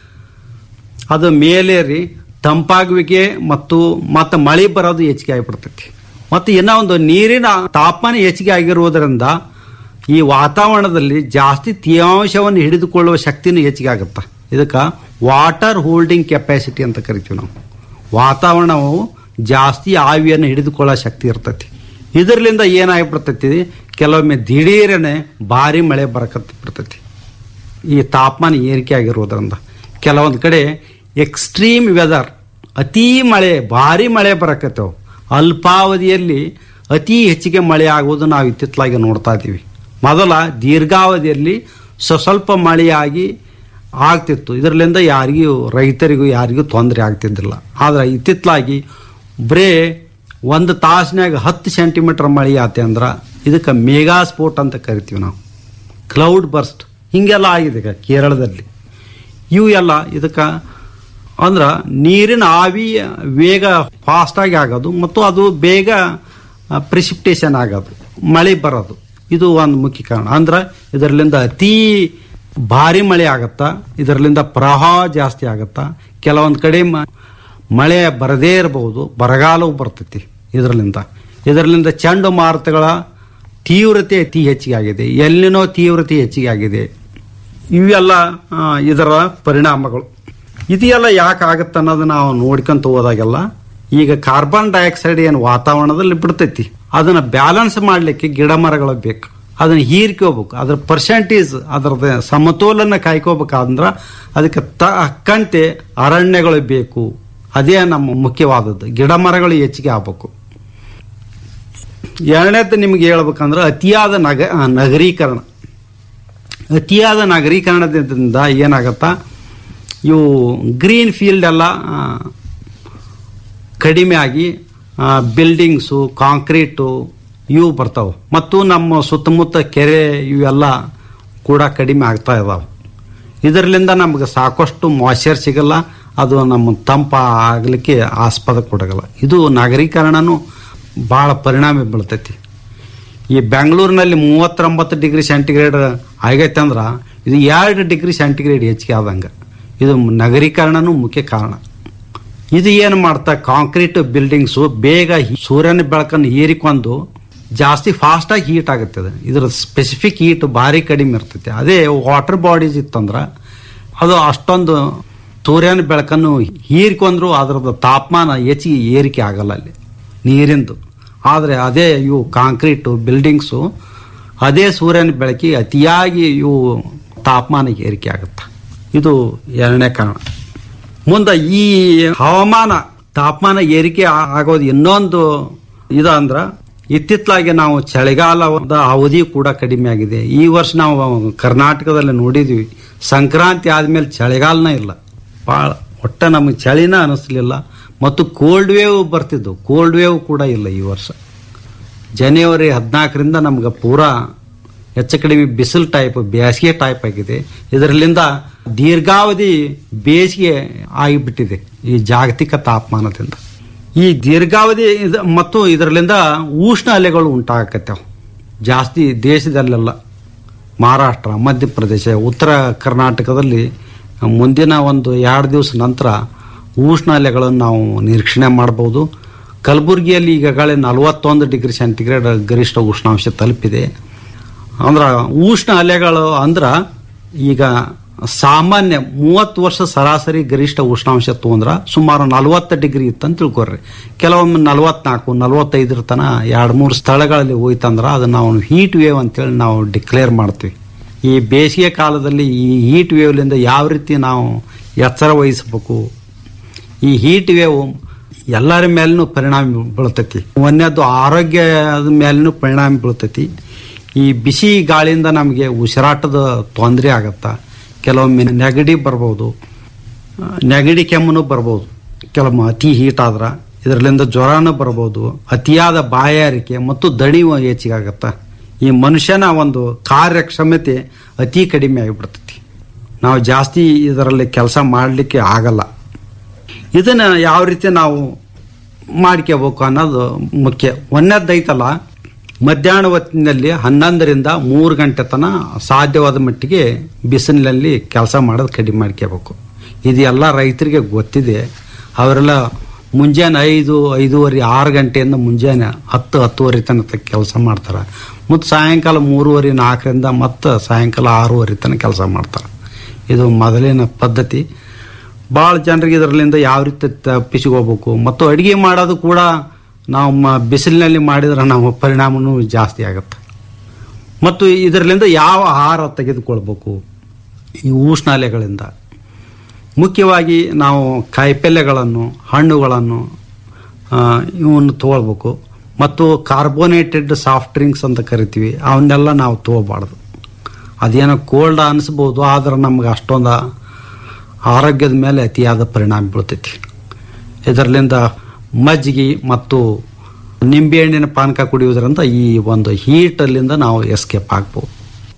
ಅದು ಮೇಲೇರಿ ತಂಪಾಗುವಿಕೆ ಮತ್ತು ಮತ್ತೆ ಮಳೆ ಬರೋದು ಹೆಚ್ಚಿಗೆ ಆಗಿಬಿಡ್ತೈತಿ ಮತ್ತು ಇನ್ನೂ ಒಂದು ನೀರಿನ ತಾಪಮಾನ ಹೆಚ್ಚಿಗೆ ಆಗಿರುವುದರಿಂದ ಈ ವಾತಾವರಣದಲ್ಲಿ ಜಾಸ್ತಿ ತೇವಾಂಶವನ್ನು ಹಿಡಿದುಕೊಳ್ಳುವ ಶಕ್ತಿನೂ ಹೆಚ್ಚಿಗೆ ಆಗುತ್ತೆ ಇದಕ್ಕೆ ವಾಟರ್ ಹೋಲ್ಡಿಂಗ್ ಕೆಪಾಸಿಟಿ ಅಂತ ಕರಿತೀವಿ ನಾವು ವಾತಾವರಣವು ಜಾಸ್ತಿ ಆವಿಯನ್ನು ಹಿಡಿದುಕೊಳ್ಳೋ ಶಕ್ತಿ ಇರ್ತೈತಿ ಇದರಿಂದ ಏನಾಗಿಬಿಡ್ತೈತಿ ಕೆಲವೊಮ್ಮೆ ದಿಢೀರನೆ ಭಾರಿ ಮಳೆ ಬರಕತ್ತಿ ಬಿಡ್ತೈತಿ ಈ ತಾಪಮಾನ ಏರಿಕೆ ಆಗಿರೋದ್ರಿಂದ ಕೆಲವೊಂದು ಕಡೆ ಎಕ್ಸ್ಟ್ರೀಮ್ ವೆದರ್ ಅತೀ ಮಳೆ ಭಾರಿ ಮಳೆ ಬರಕತ್ತೇವೆ ಅಲ್ಪಾವಧಿಯಲ್ಲಿ ಅತಿ ಹೆಚ್ಚಿಗೆ ಮಳೆ ಆಗುವುದು ನಾವು ಇತ್ತಿತ್ತಲಾಗಿ ನೋಡ್ತಾ ಇದ್ದೀವಿ ಮೊದಲ ದೀರ್ಘಾವಧಿಯಲ್ಲಿ ಸ್ವ ಸ್ವಲ್ಪ ಮಳೆಯಾಗಿ ಆಗ್ತಿತ್ತು ಇದರಿಂದ ಯಾರಿಗೂ ರೈತರಿಗೂ ಯಾರಿಗೂ ತೊಂದರೆ ಆಗ್ತಿದ್ದಿಲ್ಲ ಆದರೆ ಇತ್ತಿತ್ತಲಾಗಿ ಬರೇ ಒಂದು ತಾಸಿನಾಗ ಹತ್ತು ಸೆಂಟಿಮೀಟರ್ ಮಳೆ ಆತೆ ಅಂದ್ರೆ ಇದಕ್ಕೆ ಮೇಗಾ ಸ್ಫೋಟ್ ಅಂತ ಕರಿತೀವಿ ನಾವು ಕ್ಲೌಡ್ ಬರ್ಸ್ಟ್ ಹಿಂಗೆಲ್ಲ ಆಗಿದೆ ಈಗ ಕೇರಳದಲ್ಲಿ ಇವು ಎಲ್ಲ ಇದಕ್ಕೆ ಅಂದ್ರೆ ನೀರಿನ ಆವಿ ವೇಗ ಫಾಸ್ಟಾಗಿ ಆಗೋದು ಮತ್ತು ಅದು ಬೇಗ ಪ್ರಿಸಿಪ್ಟೇಷನ್ ಆಗೋದು ಮಳೆ ಬರೋದು ಇದು ಒಂದು ಮುಖ್ಯ ಕಾರಣ ಅಂದ್ರೆ ಇದರಲ್ಲಿಂದ ಅತೀ ಭಾರಿ ಮಳೆ ಆಗತ್ತಾ ಇದರಲ್ಲಿಂದ ಪ್ರವಾಹ ಜಾಸ್ತಿ ಆಗತ್ತಾ ಕೆಲವೊಂದು ಕಡೆ ಮ- ಮಳೆ ಬರದೇ ಇರಬಹುದು ಬರಗಾಲವು ಬರ್ತೈತಿ ಇದರಲ್ಲಿಂದ ಇದರಲ್ಲಿಂದ ಚಂಡಮಾರುತಗಳ ತೀವ್ರತೆ ಅತಿ ಹೆಚ್ಚಿಗೆ ಆಗಿದೆ ಎಲ್ಲಿನೋ ತೀವ್ರತೆ ಹೆಚ್ಚಿಗೆ ಆಗಿದೆ ಇವೆಲ್ಲ ಆ, ಇದರ ಪರಿಣಾಮಗಳು ಇದೆಲ್ಲ ಯಾಕೆ ಆಗತ್ತೆ ಅನ್ನೋದು ನಾವು ನೋಡ್ಕೊಂತ ಹೋದಾಗೆಲ್ಲ ಈಗ ಕಾರ್ಬನ್ ಡೈಆಕ್ಸೈಡ್ ಏನು ವಾತಾವರಣದಲ್ಲಿ ಬಿಡ್ತೈತಿ ಅದನ್ನ ಬ್ಯಾಲೆನ್ಸ್ ಮಾಡಲಿಕ್ಕೆ ಗಿಡ ಮರಗಳು ಬೇಕು ಅದನ್ನ ಹೀರ್ಕೋಬೇಕು ಅದ್ರ ಪರ್ಸೆಂಟೇಜ್ ಅದರದ ಸಮತೋಲನ ಕಾಯ್ಕೋಬೇಕಂದ್ರ ಅದಕ್ಕೆ ತಕ್ಕಂತೆ ಅರಣ್ಯಗಳು ಬೇಕು ಅದೇ ನಮ್ಮ ಮುಖ್ಯವಾದದ್ದು ಗಿಡ ಮರಗಳು ಹೆಚ್ಚಿಗೆ ಆಗ್ಬೇಕು ಎರಡನೇದು ನಿಮ್ಗೆ ಹೇಳ್ಬೇಕಂದ್ರೆ ಅತಿಯಾದ ನಗ ಆ, ನಗರೀಕರಣ ಅತಿಯಾದ ನಗರೀಕರಣದಿಂದ ಏನಾಗತ್ತಾ ಇವು ಗ್ರೀನ್ ಫೀಲ್ಡ್ ಎಲ್ಲ ಆ, ಕಡಿಮೆ ಆಗಿ ಬಿಲ್ಡಿಂಗ್ಸು ಕಾಂಕ್ರೀಟು ಇವು ಬರ್ತಾವೆ ಮತ್ತು ನಮ್ಮ ಸುತ್ತಮುತ್ತ ಕೆರೆ ಇವೆಲ್ಲ ಕೂಡ ಕಡಿಮೆ ಆಗ್ತಾ ಇದಾವೆ ಇದರಿಂದ ನಮ್ಗೆ ಸಾಕಷ್ಟು ಮಾಯ್ಚರ್ ಸಿಗಲ್ಲ ಅದು ನಮ್ಮ ತಂಪ ಆಗಲಿಕ್ಕೆ ಆಸ್ಪದ ಕೊಡಗಲ್ಲ ಇದು ನಗರೀಕರಣನೂ ಭಾಳ ಪರಿಣಾಮ ಬೀಳ್ತೈತಿ ಈ ಬೆಂಗಳೂರಿನಲ್ಲಿ ಮೂವತ್ತೊಂಬತ್ತು ಡಿಗ್ರಿ ಸೆಂಟಿಗ್ರೇಡ್ ಆಗೈತೆ ಅಂದ್ರೆ ಇದು ಎರಡು ಡಿಗ್ರಿ ಸೆಂಟಿಗ್ರೇಡ್ ಹೆಚ್ಚಿಗೆ ಆದಂಗೆ ಇದು ನಗರೀಕರಣನೂ ಮುಖ್ಯ ಕಾರಣ ಇದು ಏನು ಮಾಡ್ತಾ ಕಾಂಕ್ರೀಟ್ ಬಿಲ್ಡಿಂಗ್ಸು ಬೇಗ ಹಿ- ಸೂರ್ಯನ ಬೆಳಕನ್ನು ಹೀರಿಕೊಂಡು ಜಾಸ್ತಿ ಫಾಸ್ಟಾಗಿ ಹೀಟ್ ಆಗುತ್ತೆ ಅದು. ಇದ್ರ ಸ್ಪೆಸಿಫಿಕ್ ಹೀಟ್ ಭಾರಿ ಕಡಿಮೆ ಇರ್ತೈತೆ ಅದೇ ವಾಟರ್ ಬಾಡೀಸ್ ಇತ್ತಂದ್ರೆ ಅದು ಅಷ್ಟೊಂದು ಸೂರ್ಯನ ಬೆಳಕನ್ನು ಹೀರಿಕೊಂಡ್ರು ಅದರದ್ದು ತಾಪಮಾನ ಹೆಚ್ಚಿಗೆ ಏರಿಕೆ ಆಗಲ್ಲ ಅಲ್ಲಿ ನೀರಿಂದು ಆದರೆ ಅದೇ ಇವು ಕಾಂಕ್ರೀಟು ಬಿಲ್ಡಿಂಗ್ಸು ಅದೇ ಸೂರ್ಯನ ಬೆಳಕಿಗೆ ಅತಿಯಾಗಿ ಇವು ತಾಪಮಾನ ಏರಿಕೆ ಆಗುತ್ತೆ ಇದು ಎರಡನೇ ಕಾರಣ ಮುಂದೆ ಈ ಹವಾಮಾನ ತಾಪಮಾನ ಏರಿಕೆ ಆ- ಆಗೋದು ಇನ್ನೊಂದು ಇದು ಅಂದ್ರ ಇತ್ತಿತ್ತಲಾಗಿ ನಾವು ಚಳಿಗಾಲದ ಅವಧಿ ಕೂಡ ಕಡಿಮೆ ಆಗಿದೆ ಈ ವರ್ಷ ನಾವು ಕರ್ನಾಟಕದಲ್ಲಿ ನೋಡಿದ್ವಿ ಸಂಕ್ರಾಂತಿ ಆದ್ಮೇಲೆ ಚಳಿಗಾಲನೇ ಇಲ್ಲ ಭಾಳ ಒಟ್ಟ ನಮಗೆ ಚಳಿನ ಅನಿಸ್ಲಿಲ್ಲ ಮತ್ತು ಕೋಲ್ಡ್ ವೇವ್ ಬರ್ತಿದ್ದು ಕೋಲ್ಡ್ ವೇವ್ ಕೂಡ ಇಲ್ಲ ಈ ವರ್ಷ ಜನವರಿ ಹದಿನಾಲ್ಕರಿಂದ ನಮ್ಗೆ ಪೂರಾ ಹೆಚ್ಚು ಕಡಿಮೆ ಬಿಸಿಲು ಟೈಪ್ ಬೇಸಿಗೆ ಟೈಪ್ ಆಗಿದೆ ಇದರಲ್ಲಿಂದ ದೀರ್ಘಾವಧಿ ಬೇಸಿಗೆ ಆಗಿಬಿಟ್ಟಿದೆ ಈ ಜಾಗತಿಕ ತಾಪಮಾನದಿಂದ ಈ ದೀರ್ಘಾವಧಿ ಇದ- ಮತ್ತು ಇದರಲ್ಲಿಂದ ಉಷ್ಣ ಅಲೆಗಳು ಉಂಟಾಗತ್ತವೆ ಜಾಸ್ತಿ ದೇಶದಲ್ಲೆಲ್ಲ ಮಹಾರಾಷ್ಟ್ರ ಮಧ್ಯಪ್ರದೇಶ ಉತ್ತರ ಕರ್ನಾಟಕದಲ್ಲಿ ಮುಂದಿನ ಒಂದು ಎರಡು ದಿವಸ ನಂತರ ಉಷ್ಣ ಅಲೆಗಳನ್ನು ನಾವು ನಿರೀಕ್ಷಣೆ ಮಾಡಬಹುದು ಕಲಬುರಗಿಯಲ್ಲಿ ಈಗಾಗಲೇ ನಲವತ್ತೊಂದು ಡಿಗ್ರಿ ಸೆಂಟಿಗ್ರೇಡ್ ಗರಿಷ್ಠ ಉಷ್ಣಾಂಶ ತಲುಪಿದೆ ಅಂದ್ರೆ ಉಷ್ಣ ಅಲೆಗಳು ಅಂದ್ರೆ ಈಗ ಸಾಮಾನ್ಯ ಮೂವತ್ತು ವರ್ಷ ಸರಾಸರಿ ಗರಿಷ್ಠ ಉಷ್ಣಾಂಶ ತಗೊಂಡ್ರ ಸುಮಾರು ನಲವತ್ತು ಡಿಗ್ರಿ ಇತ್ತಂತ ತಿಳ್ಕೊರ್ರಿ ಕೆಲವೊಮ್ಮೆ ನಲವತ್ನಾಲ್ಕು ನಲವತ್ತೈದರ ತನ ಎರಡು ಮೂರು ಸ್ಥಳಗಳಲ್ಲಿ ಹೋಯ್ತಂದ್ರ ಅದನ್ನ ನಾವು ಹೀಟ್ ವೇವ್ ಅಂತೇಳಿ ನಾವು ಡಿಕ್ಲೇರ್ ಮಾಡ್ತೀವಿ ಈ ಬೇಸಿಗೆ ಕಾಲದಲ್ಲಿ ಈ ಹೀಟ್ ವೇವ್ಲಿಂದ ಯಾವ ರೀತಿ ನಾವು ಎಚ್ಚರ ವಹಿಸಬೇಕು ಈ ಹೀಟ್ ವೇವ್ ಎಲ್ಲರ ಮೇಲೂ ಪರಿಣಾಮ ಬೀಳ್ತೈತಿ ಒಂದನೇದು ಆರೋಗ್ಯದ ಮೇಲೂ ಪರಿಣಾಮ ಬೀಳ್ತೈತಿ ಈ ಬಿಸಿ ಗಾಳಿಯಿಂದ ನಮಗೆ ಉಸಿರಾಟದ ತೊಂದರೆ ಆಗತ್ತ ಕೆಲವೊಮ್ಮೆ ನೆಗಡಿ ಬರ್ಬೋದು ಆ, ನೆಗಡಿ ಕೆಮ್ಮನು ಬರ್ಬೋದು ಕೆಲವೊಮ್ಮೆ ಅತಿ ಹೀಟ್ ಆದ್ರ ಇದರಲ್ಲಿಂದ ಜ್ವರನೂ ಬರ್ಬೋದು ಅತಿಯಾದ ಬಾಯಾರಿಕೆ ಮತ್ತು ದಣಿವು ಹೆಚ್ಚಿಗಾಗತ್ತ ಈ ಮನುಷ್ಯನ ಒಂದು ಕಾರ್ಯಕ್ಷಮತೆ ಅತಿ ಕಡಿಮೆ ಆಗಿಬಿಡ್ತೈತಿ ನಾವು ಜಾಸ್ತಿ ಇದರಲ್ಲಿ ಕೆಲಸ ಮಾಡಲಿಕ್ಕೆ ಆಗಲ್ಲ ಇದನ್ನ ಯಾವ ರೀತಿ ನಾವು ಮಾಡ್ಕೋಬೇಕು ಅನ್ನೋದು ಮುಖ್ಯ ಒಂದನೇದೈತಲ್ಲ ಮಧ್ಯಾಹ್ನ ಹೊತ್ತಿನಲ್ಲಿ ಹನ್ನೊಂದರಿಂದ ಮೂರು ಗಂಟೆ ತನ ಸಾಧ್ಯವಾದ ಮಟ್ಟಿಗೆ ಬಿಸಿಲಿನಲ್ಲಿ ಕೆಲಸ ಮಾಡೋದು ಕಡಿಮೆ ಮಾಡ್ಕೋಬೇಕು ಇದು ಎಲ್ಲ ರೈತರಿಗೆ ಗೊತ್ತಿದೆ ಅವರೆಲ್ಲ ಮುಂಜಾನೆ ಐದು ಐದೂವರೆ ಆರು ಗಂಟೆಯಿಂದ ಮುಂಜಾನೆ ಹತ್ತು ಹತ್ತುವರೆ ತನಕ ಕೆಲಸ ಮಾಡ್ತಾರೆ ಮತ್ತು ಸಾಯಂಕಾಲ ಮೂರುವರೆ ನಾಲ್ಕರಿಂದ ಮತ್ತು ಸಾಯಂಕಾಲ ಆರೂವರೆ ತನಕ ಕೆಲಸ ಮಾಡ್ತಾರೆ ಇದು ಮೊದಲಿನ ಪದ್ಧತಿ ಭಾಳ ಜನರಿಗೆ ಇದರಲ್ಲಿಂದ ಯಾವ ರೀತಿ ತಪ್ಪಿಸಿಕೋಬೇಕು ಮತ್ತು ಅಡಿಗೆ ಮಾಡೋದು ಕೂಡ ನಾವು ಮ- ಬಿಸಿಲಿನಲ್ಲಿ ಮಾಡಿದ್ರೆ ನಮ್ಮ ಪರಿಣಾಮನೂ ಜಾಸ್ತಿ ಆಗುತ್ತೆ ಮತ್ತು ಇದರಲ್ಲಿಂದ ಯಾವ ಆಹಾರ ತೆಗೆದುಕೊಳ್ಬೇಕು ಈ ಉಷ್ಣಾಲೆಗಳಿಂದ ಮುಖ್ಯವಾಗಿ ನಾವು ಕಾಯಿಪಲ್ಯಗಳನ್ನು ಹಣ್ಣುಗಳನ್ನು ಆ, ಇವನ್ನು ತಗೊಳ್ಬೇಕು ಮತ್ತು ಕಾರ್ಬೋನೇಟೆಡ್ ಸಾಫ್ಟ್ ಡ್ರಿಂಕ್ಸ್ ಅಂತ ಕರಿತೀವಿ ಅವನ್ನೆಲ್ಲ ನಾವು ತಗೋಬಾರ್ದು ಅದೇನೋ ಕೋಲ್ಡ್ ಅನಿಸ್ಬೋದು ಆದ್ರೆ ನಮ್ಗೆ ಅಷ್ಟೊಂದು ಆರೋಗ್ಯದ ಮೇಲೆ ಅತಿಯಾದ ಪರಿಣಾಮ ಬೀಳ್ತೈತಿ ಇದರಲ್ಲಿಂದ ಮಜ್ಜಿಗೆ ಮತ್ತು ನಿಂಬೆಹಣ್ಣಿನ ಪಾನಕ ಕುಡಿಯುವುದರಿಂದ ಈ ಒಂದು ಹೀಟಲ್ಲಿಂದ ನಾವು ಎಸ್ಕೇಪ್ ಆಗ್ಬೋದು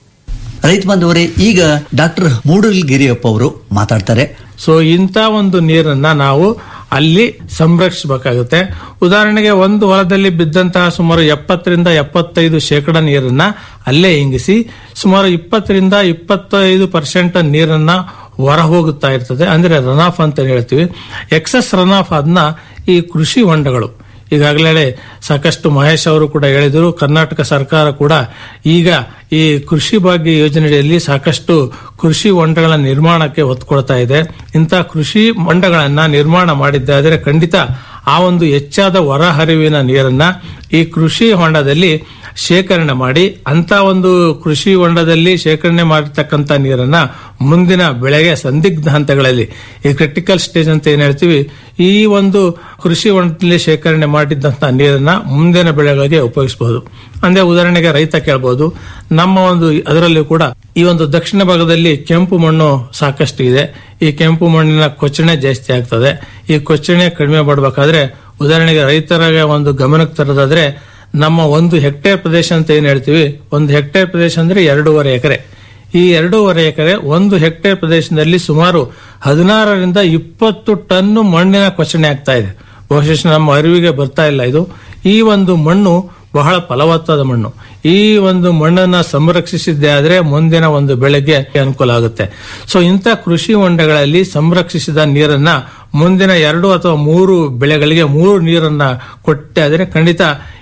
ರೈತ ಬಂಧುವರೇ ಈಗ ಡಾಕ್ಟರ್ ಮೂಡಲ್ಗಿರಿಯಪ್ಪ ಅವರು ಮಾತಾಡ್ತಾರೆ ಸೊ ಇಂಥ ಒಂದು ನೀರನ್ನ ನಾವು ಅಲ್ಲಿ ಸಂರಕ್ಷಿಸಬೇಕಾಗುತ್ತೆ ಉದಾಹರಣೆಗೆ ಒಂದು ಹೊಲದಲ್ಲಿ ಬಿದ್ದಂತಹ ಸುಮಾರು ಎಪ್ಪತ್ತರಿಂದ ಎಪ್ಪತ್ತೈದು ಶೇಕಡ ನೀರನ್ನ ಅಲ್ಲೇ ಇಂಗಿಸಿ ಸುಮಾರು ಇಪ್ಪತ್ತರಿಂದ ಇಪ್ಪತ್ತೈದು ಪರ್ಸೆಂಟ್ ನೀರನ್ನ ಹೊರ ಹೋಗುತ್ತಾ ಇರ್ತದೆ ಅಂದ್ರೆ ರನ್ ಆಫ್ ಅಂತ ಹೇಳ್ತೀವಿ ಎಕ್ಸಸ್ ರನ್ ಆಫ್ ಅದನ್ನ ಈ ಕೃಷಿ ಹೊಂಡಗಳು ಈಗಾಗಲೇ ಸಾಕಷ್ಟು ಮಹೇಶ್ ಅವರು ಕೂಡ ಹೇಳಿದರು ಕರ್ನಾಟಕ ಸರ್ಕಾರ ಕೂಡ ಈಗ ಈ ಕೃಷಿ ಭಾಗ್ಯ ಯೋಜನೆಯಲ್ಲಿ ಸಾಕಷ್ಟು ಕೃಷಿ ಹೊಂಡಗಳ ನಿರ್ಮಾಣಕ್ಕೆ ಒತ್ತು ಕೊಡ್ತಾ ಇದೆ ಇಂಥ ಕೃಷಿ ಹೊಂಡಗಳನ್ನ ನಿರ್ಮಾಣ ಮಾಡಿದ್ದಾದರೆ ಖಂಡಿತ ಆ ಒಂದು ಹೆಚ್ಚಾದ ಹೊರಹರಿವಿನ ನೀರನ್ನ ಈ ಕೃಷಿ ಹೊಂಡದಲ್ಲಿ ಶೇಖರಣೆ ಮಾಡಿ ಅಂತ ಒಂದು ಕೃಷಿ ಹೊಂಡದಲ್ಲಿ ಶೇಖರಣೆ ಮಾಡಿರ್ತಕ್ಕಂಥ ನೀರನ್ನ ಮುಂದಿನ ಬೆಳೆಗೆ ಸಂದಿಗ್ಧ ಹಂತಗಳಲ್ಲಿ ಈ ಕ್ರಿಟಿಕಲ್ ಸ್ಟೇಜ್ ಅಂತ ಏನ್ ಹೇಳ್ತೀವಿ ಈ ಒಂದು ಕೃಷಿ ಹೊಂಡದಲ್ಲಿ ಶೇಖರಣೆ ಮಾಡಿದ್ದಂತ ನೀರನ್ನ ಮುಂದಿನ ಬೆಳೆಗಳಿಗೆ ಉಪಯೋಗಿಸಬಹುದು ಅಂದ್ರೆ ಉದಾಹರಣೆಗೆ ರೈತ ಕೇಳಬಹುದು ನಮ್ಮ ಒಂದು ಅದರಲ್ಲೂ ಕೂಡ ಈ ಒಂದು ದಕ್ಷಿಣ ಭಾಗದಲ್ಲಿ ಕೆಂಪು ಮಣ್ಣು ಸಾಕಷ್ಟು ಇದೆ ಈ ಕೆಂಪು ಮಣ್ಣಿನ ಕೊಚ್ಚಣೆ ಜಾಸ್ತಿ ಆಗ್ತದೆ ಈ ಕೊಚ್ಚಣೆ ಕಡಿಮೆ ಮಾಡಬೇಕಾದ್ರೆ ಉದಾಹರಣೆಗೆ ರೈತರಿಗೆ ಒಂದು ಗಮನಕ್ಕೆ ತರೋದಾದ್ರೆ ನಮ್ಮ ಒಂದು ಹೆಕ್ಟೇರ್ ಪ್ರದೇಶ ಅಂತ ಏನ್ ಹೇಳ್ತೀವಿ ಒಂದು ಹೆಕ್ಟೇರ್ ಪ್ರದೇಶ ಅಂದ್ರೆ ಎರಡೂವರೆ ಎಕರೆ ಈ ಎರಡೂವರೆ ಎಕರೆ ಒಂದು ಹೆಕ್ಟೇರ್ ಪ್ರದೇಶದಲ್ಲಿ ಸುಮಾರು ಹದಿನಾರರಿಂದ ಇಪ್ಪತ್ತು ಟನ್ ಮಣ್ಣಿನ ಕೊಚ್ಚಣೆ ಆಗ್ತಾ ಇದೆ ಬಹುಶಃ ನಮ್ಮ ಅರಿವಿಗೆ ಬರ್ತಾ ಇಲ್ಲ ಇದು ಈ ಒಂದು ಮಣ್ಣು ಬಹಳ ಫಲವತ್ತಾದ ಮಣ್ಣು ಈ ಒಂದು ಮಣ್ಣನ್ನ ಸಂರಕ್ಷಿಸಿದ್ದೇ ಆದ್ರೆ ಮುಂದಿನ ಒಂದು ಬೆಳೆಗೆ ಅನುಕೂಲ ಆಗುತ್ತೆ ಸೊ ಇಂಥ ಕೃಷಿ ಹೊಂಡಗಳಲ್ಲಿ ಸಂರಕ್ಷಿಸಿದ ನೀರನ್ನ ಮುಂದಿನ ಎರಡು ಅಥವಾ ಮೂರು ಬೆಳೆಗಳಿಗೆ ಮೂರು ನೀರನ್ನ ಕೊಟ್ಟೆ ಆದ್ರೆ ಖಂಡಿತ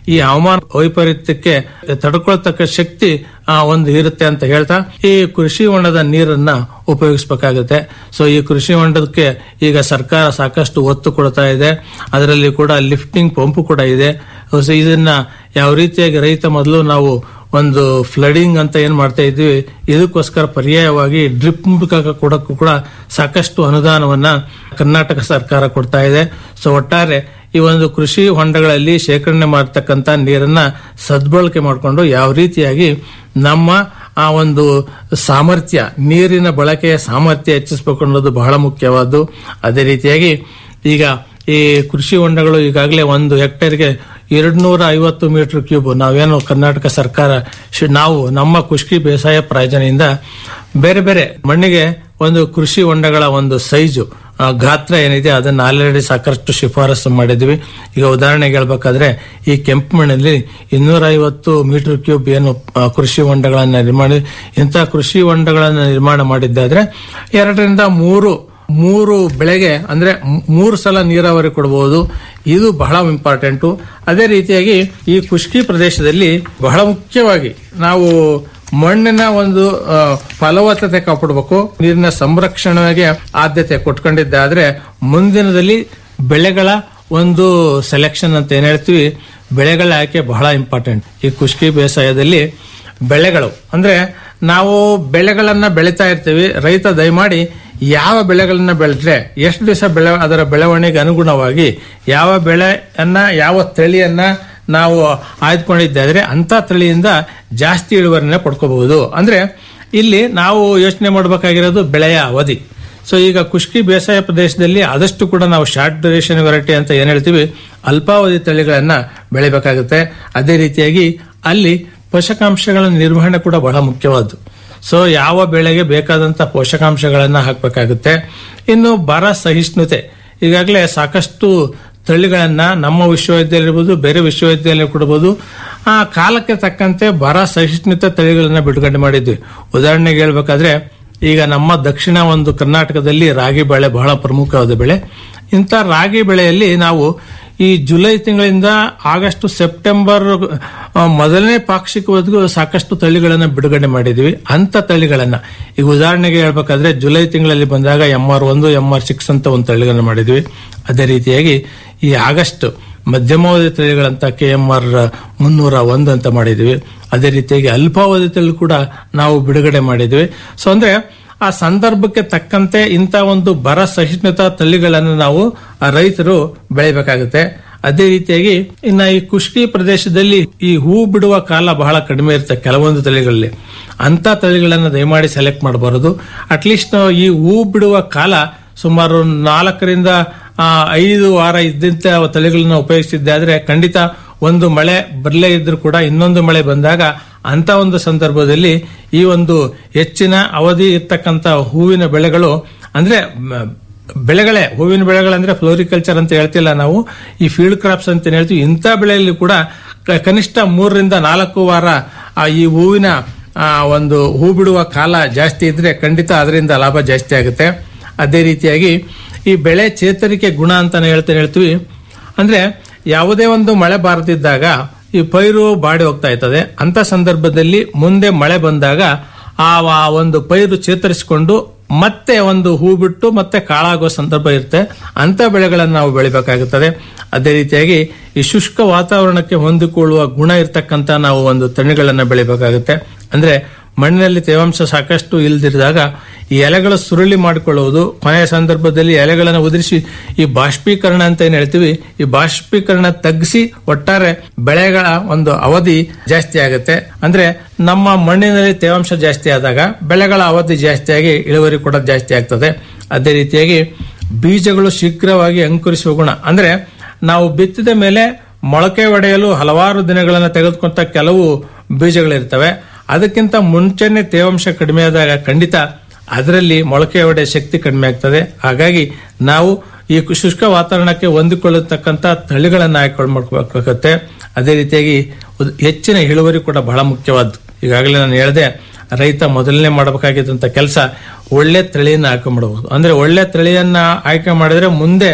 ಈ ಹವಾಮಾನ ವೈಪರೀತ್ಯಕ್ಕೆ ತಡ್ಕೊಳ್ತಕ್ಕ ಶಕ್ತಿ ಆ, ಒಂದು ಇರುತ್ತೆ ಅಂತ ಹೇಳ್ತಾ ಈ ಕೃಷಿ ಹೊಂಡದ ನೀರನ್ನ ಉಪಯೋಗಿಸಬೇಕಾಗುತ್ತೆ ಸೊ ಈ ಕೃಷಿ ಹೊಂಡಕ್ಕೆ ಈಗ ಸರ್ಕಾರ ಸಾಕಷ್ಟು ಒತ್ತು ಕೊಡ್ತಾ ಇದೆ ಅದರಲ್ಲಿ ಕೂಡ ಲಿಫ್ಟಿಂಗ್ ಪಂಪ್ ಕೂಡ ಇದೆ ಸೊ ಇದನ್ನ ಯಾವ ರೀತಿಯಾಗಿ ರೈತ ಮೊದಲು ನಾವು ಒಂದು ಫ್ಲಡಿಂಗ್ ಅಂತ ಏನ್ ಮಾಡ್ತಾ ಇದ್ವಿ ಇದಕ್ಕೋಸ್ಕರ ಪರ್ಯಾಯವಾಗಿ ಡ್ರಿಪ್ ಮೂಲಕ ಕೊಡಕ್ಕೂ ಕೂಡ ಸಾಕಷ್ಟು ಅನುದಾನವನ್ನ ಕರ್ನಾಟಕ ಸರ್ಕಾರ ಕೊಡ್ತಾ ಇದೆ ಸೊ ಒಟ್ಟಾರೆ ಈ ಒಂದು ಕೃಷಿ ಹೊಂಡಗಳಲ್ಲಿ ಶೇಖರಣೆ ಮಾಡತಕ್ಕಂತ ನೀರನ್ನ ಸದ್ಬಳಕೆ ಮಾಡಿಕೊಂಡು ಯಾವ ರೀತಿಯಾಗಿ ನಮ್ಮ ಆ ಒಂದು ಸಾಮರ್ಥ್ಯ ನೀರಿನ ಬಳಕೆಯ ಸಾಮರ್ಥ್ಯ ಹೆಚ್ಚಿಸಬೇಕು ಅನ್ನೋದು ಬಹಳ ಮುಖ್ಯವಾದ್ದು ಅದೇ ರೀತಿಯಾಗಿ ಈಗ ಈ ಕೃಷಿ ಹೊಂಡಗಳು ಈಗಾಗಲೇ ಒಂದು ಹೆಕ್ಟೇರ್ಗೆ ಎರಡ್ನೂರ ಐವತ್ತು ಮೀಟರ್ ಕ್ಯೂಬ್ ನಾವೇನು ಕರ್ನಾಟಕ ಸರ್ಕಾರ ಶಿ- ನಾವು ನಮ್ಮ ಖುಷ್ಕಿ ಬೇಸಾಯ ಪ್ರಾಯೋಜನೆಯಿಂದ ಬೇರೆ ಬೇರೆ ಮಣ್ಣಿಗೆ ಒಂದು ಕೃಷಿ ಹೊಂಡಗಳ ಒಂದು ಸೈಜು ಆ, ಗಾತ್ರ ಏನಿದೆ ಅದನ್ನ ಆಲ್ರೆಡಿ ಸಾಕಷ್ಟು ಶಿಫಾರಸು ಮಾಡಿದ್ವಿ ಈಗ ಉದಾಹರಣೆಗೆ ಹೇಳ್ಬೇಕಾದ್ರೆ ಈ ಕೆಂಪು ಮಣ್ಣಲ್ಲಿ ಇನ್ನೂರ ಐವತ್ತು ಮೀಟರ್ ಕ್ಯೂಬ್ ಏನು ಆ, ಕೃಷಿ ಹೊಂಡಗಳನ್ನ ನಿರ್ಮಾಣ ಇಂಥ ಕೃಷಿ ಹೊಂಡಗಳನ್ನ ನಿರ್ಮಾಣ ಮಾಡಿದ್ದಾದ್ರೆ ಎರಡರಿಂದ ಮೂರು ಮೂರು ಬೆಳೆಗೆ ಅಂದ್ರೆ ಮೂ- ಮೂರು ಸಲ ನೀರಾವರಿ ಕೊಡಬಹುದು ಇದು ಬಹಳ ಇಂಪಾರ್ಟೆಂಟು ಅದೇ ರೀತಿಯಾಗಿ ಈ ಖುಷ್ಕಿ ಪ್ರದೇಶದಲ್ಲಿ ಬಹಳ ಮುಖ್ಯವಾಗಿ ನಾವು ಮಣ್ಣಿನ ಒಂದು ಆ, ಫಲವತ್ತತೆ ಕಾಪಾಡಬೇಕು ನೀರಿನ ಸಂರಕ್ಷಣೆಗೆ ಆದ್ಯತೆ ಕೊಟ್ಕೊಂಡಿದ್ದಾದ್ರೆ ಮುಂದಿನದಲ್ಲಿ ಬೆಳೆಗಳ ಒಂದು ಸೆಲೆಕ್ಷನ್ ಅಂತ ಏನ್ ಹೇಳ್ತೀವಿ ಬೆಳೆಗಳ ಆಯ್ಕೆ ಬಹಳ ಇಂಪಾರ್ಟೆಂಟ್ ಈ ಖುಷ್ಕಿ ಬೇಸಾಯದಲ್ಲಿ ಬೆಳೆಗಳು ಅಂದ್ರೆ ನಾವು ಬೆಳೆಗಳನ್ನ ಬೆಳೀತಾ ಇರ್ತೀವಿ ರೈತ ದಯಮಾಡಿ ಯಾವ ಬೆಳೆಗಳನ್ನ ಬೆಳೆದ್ರೆ ಎಷ್ಟು ದಿವಸ ಬೆಳೆ ಅದರ ಬೆಳವಣಿಗೆ ಅನುಗುಣವಾಗಿ ಯಾವ ಬೆಳೆಯನ್ನ ಯಾವ ತಳಿಯನ್ನ ನಾವು ಆಯ್ದುಕೊಂಡಿದ್ದಾದ್ರೆ ಅಂತ ತಳಿಯಿಂದ ಜಾಸ್ತಿ ಇಳುವರಿನ ಪಡ್ಕೋಬಹುದು ಅಂದ್ರೆ ಇಲ್ಲಿ ನಾವು ಯೋಚನೆ ಮಾಡಬೇಕಾಗಿರೋದು ಬೆಳೆಯ ಅವಧಿ ಸೊ ಈಗ ಖುಷ್ಕಿ ಬೇಸಾಯ ಪ್ರದೇಶದಲ್ಲಿ ಆದಷ್ಟು ಕೂಡ ನಾವು ಶಾರ್ಟ್ ಡ್ಯೂರೇಷನ್ ವೆರೈಟಿ ಅಂತ ಏನ್ ಹೇಳ್ತೀವಿ ಅಲ್ಪಾವಧಿ ತಳಿಗಳನ್ನ ಬೆಳಿಬೇಕಾಗುತ್ತೆ ಅದೇ ರೀತಿಯಾಗಿ ಅಲ್ಲಿ ಪೋಷಕಾಂಶಗಳ ನಿರ್ವಹಣೆ ಕೂಡ ಬಹಳ ಮುಖ್ಯವಾದ್ದು ಸೊ ಯಾವ ಬೆಳೆಗೆ ಬೇಕಾದಂತ ಪೋಷಕಾಂಶಗಳನ್ನ ಹಾಕಬೇಕಾಗುತ್ತೆ ಇನ್ನು ಬರ ಸಹಿಷ್ಣುತೆ ಈಗಾಗಲೇ ಸಾಕಷ್ಟು ತಳಿಗಳನ್ನ ನಮ್ಮ ವಿಶ್ವವಿದ್ಯಾಲಯ ಇರ್ಬೋದು ಬೇರೆ ವಿಶ್ವವಿದ್ಯಾಲಯ ಕೊಡಬಹುದು ಆ ಕಾಲಕ್ಕೆ ತಕ್ಕಂತೆ ಬರ ಸಹಿಷ್ಣುತೆ ತಳಿಗಳನ್ನ ಬಿಡುಗಡೆ ಮಾಡಿದ್ವಿ ಉದಾಹರಣೆಗೆ ಹೇಳ್ಬೇಕಾದ್ರೆ ಈಗ ನಮ್ಮ ದಕ್ಷಿಣ ಒಂದು ಕರ್ನಾಟಕದಲ್ಲಿ ರಾಗಿ ಬೆಳೆ ಬಹಳ ಪ್ರಮುಖವಾದ ಬೆಳೆ ಇಂಥ ರಾಗಿ ಬೆಳೆಯಲ್ಲಿ ನಾವು ಈ ಜುಲೈ ತಿಂಗಳಿಂದ ಆಗಸ್ಟ್ ಸೆಪ್ಟೆಂಬರ್ ಆ, ಮೊದಲನೇ ಪಾಕ್ಷಿಕವರೆಗೂ ಸಾಕಷ್ಟು ತಳಿಗಳನ್ನ ಬಿಡುಗಡೆ ಮಾಡಿದ್ವಿ ಅಂತ ತಳಿಗಳನ್ನ ಈಗ ಉದಾಹರಣೆಗೆ ಹೇಳ್ಬೇಕಾದ್ರೆ ಜುಲೈ ತಿಂಗಳಲ್ಲಿ ಬಂದಾಗ ಎಂ ಆರ್ ಒಂದು ಎಂ ಆರ್ ಸಿಕ್ಸ್ ಅಂತ ಒಂದು ತಳಿಗಳನ್ನ ಮಾಡಿದ್ವಿ ಅದೇ ರೀತಿಯಾಗಿ ಈ ಆಗಸ್ಟ್ ಮಧ್ಯಮಾವಧಿ ತಳಿಗಳಂತ ಕೆ ಎಂ ಆರ್ ಮುನ್ನೂರ ಒಂದು ಅಂತ ಮಾಡಿದ್ವಿ ಅದೇ ರೀತಿಯಾಗಿ ಅಲ್ಪಾವಧಿ ತಳಿ ಕೂಡ ನಾವು ಬಿಡುಗಡೆ ಮಾಡಿದ್ವಿ ಸೊ ಅಂದ್ರೆ ಆ ಸಂದರ್ಭಕ್ಕೆ ತಕ್ಕಂತೆ ಇಂಥ ಒಂದು ಬರ ಸಹಿಷ್ಣುತಾ ತಳಿಗಳನ್ನು ನಾವು ಆ ರೈತರು ಬೆಳಿಬೇಕಾಗುತ್ತೆ ಅದೇ ರೀತಿಯಾಗಿ ಇನ್ನ ಈ ಕುಷ್ಕಿ ಪ್ರದೇಶದಲ್ಲಿ ಈ ಹೂ ಬಿಡುವ ಕಾಲ ಬಹಳ ಕಡಿಮೆ ಇರುತ್ತೆ ಕೆಲವೊಂದು ತಳಿಗಳಲ್ಲಿ ಅಂತ ತಳಿಗಳನ್ನ ದಯಮಾಡಿ ಸೆಲೆಕ್ಟ್ ಮಾಡಬಾರದು ಅಟ್ಲೀಸ್ಟ್ ಈ ಹೂ ಬಿಡುವ ಕಾಲ ಸುಮಾರು ನಾಲ್ಕರಿಂದ ಆ, ಐದು ವಾರ ಇದ್ದಂತ ತಳಿಗಳನ್ನ ಉಪಯೋಗಿಸಿದ್ದೆ ಆದ್ರೆ ಖಂಡಿತ ಒಂದು ಮಳೆ ಬರಲೇ ಇದ್ರೂ ಕೂಡ ಇನ್ನೊಂದು ಮಳೆ ಬಂದಾಗ ಅಂತ ಒಂದು ಸಂದರ್ಭದಲ್ಲಿ ಈ ಒಂದು ಹೆಚ್ಚಿನ ಅವಧಿ ಇರ್ತಕ್ಕಂತ ಹೂವಿನ ಬೆಳೆಗಳು ಅಂದ್ರೆ ಮ, ಬೆಳೆಗಳೇ ಹೂವಿನ ಬೆಳೆಗಳಂದ್ರೆ ಫ್ಲೋರಿಕಲ್ಚರ್ ಅಂತ ಹೇಳ್ತಿಲ್ಲ ನಾವು ಈ ಫೀಲ್ಡ್ ಕ್ರಾಪ್ಸ್ ಅಂತ ಏನ್ ಹೇಳ್ತೀವಿ ಇಂಥ ಬೆಳೆಯಲ್ಲಿ ಕೂಡ ಕ- ಕನಿಷ್ಠ ಮೂರರಿಂದ ನಾಲ್ಕು ವಾರ ಆ ಈ ಹೂವಿನ ಆ, ಒಂದು ಹೂ ಬಿಡುವ ಕಾಲ ಜಾಸ್ತಿ ಇದ್ರೆ ಖಂಡಿತ ಅದರಿಂದ ಲಾಭ ಜಾಸ್ತಿ ಆಗುತ್ತೆ ಅದೇ ರೀತಿಯಾಗಿ ಈ ಬೆಳೆ ಚೇತರಿಕೆ ಗುಣ ಅಂತಾನೆ ಹೇಳ್ತೇನೆ ಹೇಳ್ತೀವಿ ಅಂದ್ರೆ ಯಾವುದೇ ಒಂದು ಮಳೆ ಬಾರದಿದ್ದಾಗ ಈ ಪೈರು ಬಾಡಿ ಹೋಗ್ತಾ ಇರ್ತದೆ ಅಂತ ಸಂದರ್ಭದಲ್ಲಿ ಮುಂದೆ ಮಳೆ ಬಂದಾಗ ಆ ಆ ಒಂದು ಪೈರು ಚೇತರಿಸಿಕೊಂಡು ಮತ್ತೆ ಒಂದು ಹೂ ಬಿಟ್ಟು ಮತ್ತೆ ಕಾಳಾಗುವ ಸಂದರ್ಭ ಇರುತ್ತೆ ಅಂತ ಬೆಳೆಗಳನ್ನು ನಾವು ಬೆಳಿಬೇಕಾಗುತ್ತದೆ ಅದೇ ರೀತಿಯಾಗಿ ಈ ಶುಷ್ಕ ವಾತಾವರಣಕ್ಕೆ ಹೊಂದಿಕೊಳ್ಳುವ ಗುಣ ಇರ್ತಕ್ಕಂತ ನಾವು ಒಂದು ತಳಿಗಳನ್ನ ಬೆಳಿಬೇಕಾಗುತ್ತೆ ಅಂದ್ರೆ ಮಣ್ಣಿನಲ್ಲಿ ತೇವಾಂಶ ಸಾಕಷ್ಟು ಇಲ್ದಿರಿದಾಗ ಈ ಎಲೆಗಳು ಸುರುಳಿ ಮಾಡಿಕೊಳ್ಳುವುದು ಕೊನೆಯ ಸಂದರ್ಭದಲ್ಲಿ ಎಲೆಗಳನ್ನು ಉದುರಿಸಿ ಈ ಬಾಷ್ಪೀಕರಣ ಅಂತ ಏನ್ ಹೇಳ್ತೀವಿ ಈ ಬಾಷ್ಪೀಕರಣ ತಗ್ಗಿಸಿ ಒಟ್ಟಾರೆ ಬೆಳೆಗಳ ಒಂದು ಅವಧಿ ಜಾಸ್ತಿ ಆಗುತ್ತೆ ಅಂದ್ರೆ ನಮ್ಮ ಮಣ್ಣಿನಲ್ಲಿ ತೇವಾಂಶ ಜಾಸ್ತಿ ಆದಾಗ ಬೆಳೆಗಳ ಅವಧಿ ಜಾಸ್ತಿಯಾಗಿ ಇಳುವರಿ ಕೂಡ ಜಾಸ್ತಿ ಆಗ್ತದೆ ಅದೇ ರೀತಿಯಾಗಿ ಬೀಜಗಳು ಶೀಘ್ರವಾಗಿ ಅಂಕುರಿಸುವ ಗುಣ ಅಂದ್ರೆ ನಾವು ಬಿತ್ತಿದ ಮೇಲೆ ಮೊಳಕೆ ಒಡೆಯಲು ಹಲವಾರು ದಿನಗಳನ್ನು ತೆಗೆದುಕೊಂತ ಕೆಲವು ಬೀಜಗಳಿರ್ತವೆ ಅದಕ್ಕಿಂತ ಮುಂಚೆನೆ ತೇವಾಂಶ ಕಡಿಮೆ ಆದಾಗ ಖಂಡಿತ ಅದರಲ್ಲಿ ಮೊಳಕೆ ಒಡೆಯ ಶಕ್ತಿ ಕಡಿಮೆ ಆಗ್ತದೆ ಹಾಗಾಗಿ ನಾವು ಈ ಶುಷ್ಕ ವಾತಾವರಣಕ್ಕೆ ಹೊಂದಿಕೊಳ್ಳತಕ್ಕಂತ ತಳಿಗಳನ್ನ ಆಯ್ಕೆ ಮಾಡ್ಕೋಬೇಕಾಗತ್ತೆ ಅದೇ ರೀತಿಯಾಗಿ ಉದ್- ಹೆಚ್ಚಿನ ಇಳುವರಿ ಕೂಡ ಬಹಳ ಮುಖ್ಯವಾದ್ದು ಈಗಾಗಲೇ ನಾನು ಹೇಳಿದೆ ರೈತ ಮೊದಲನೇ ಮಾಡಬೇಕಾಗಿದ್ದಂತ ಕೆಲಸ ಒಳ್ಳೆ ತಳಿಯನ್ನ ಆಯ್ಕೆ ಮಾಡಬಹುದು ಅಂದ್ರೆ ಒಳ್ಳೆ ತಳಿಯನ್ನ ಆಯ್ಕೆ ಮಾಡಿದ್ರೆ ಮುಂದೆ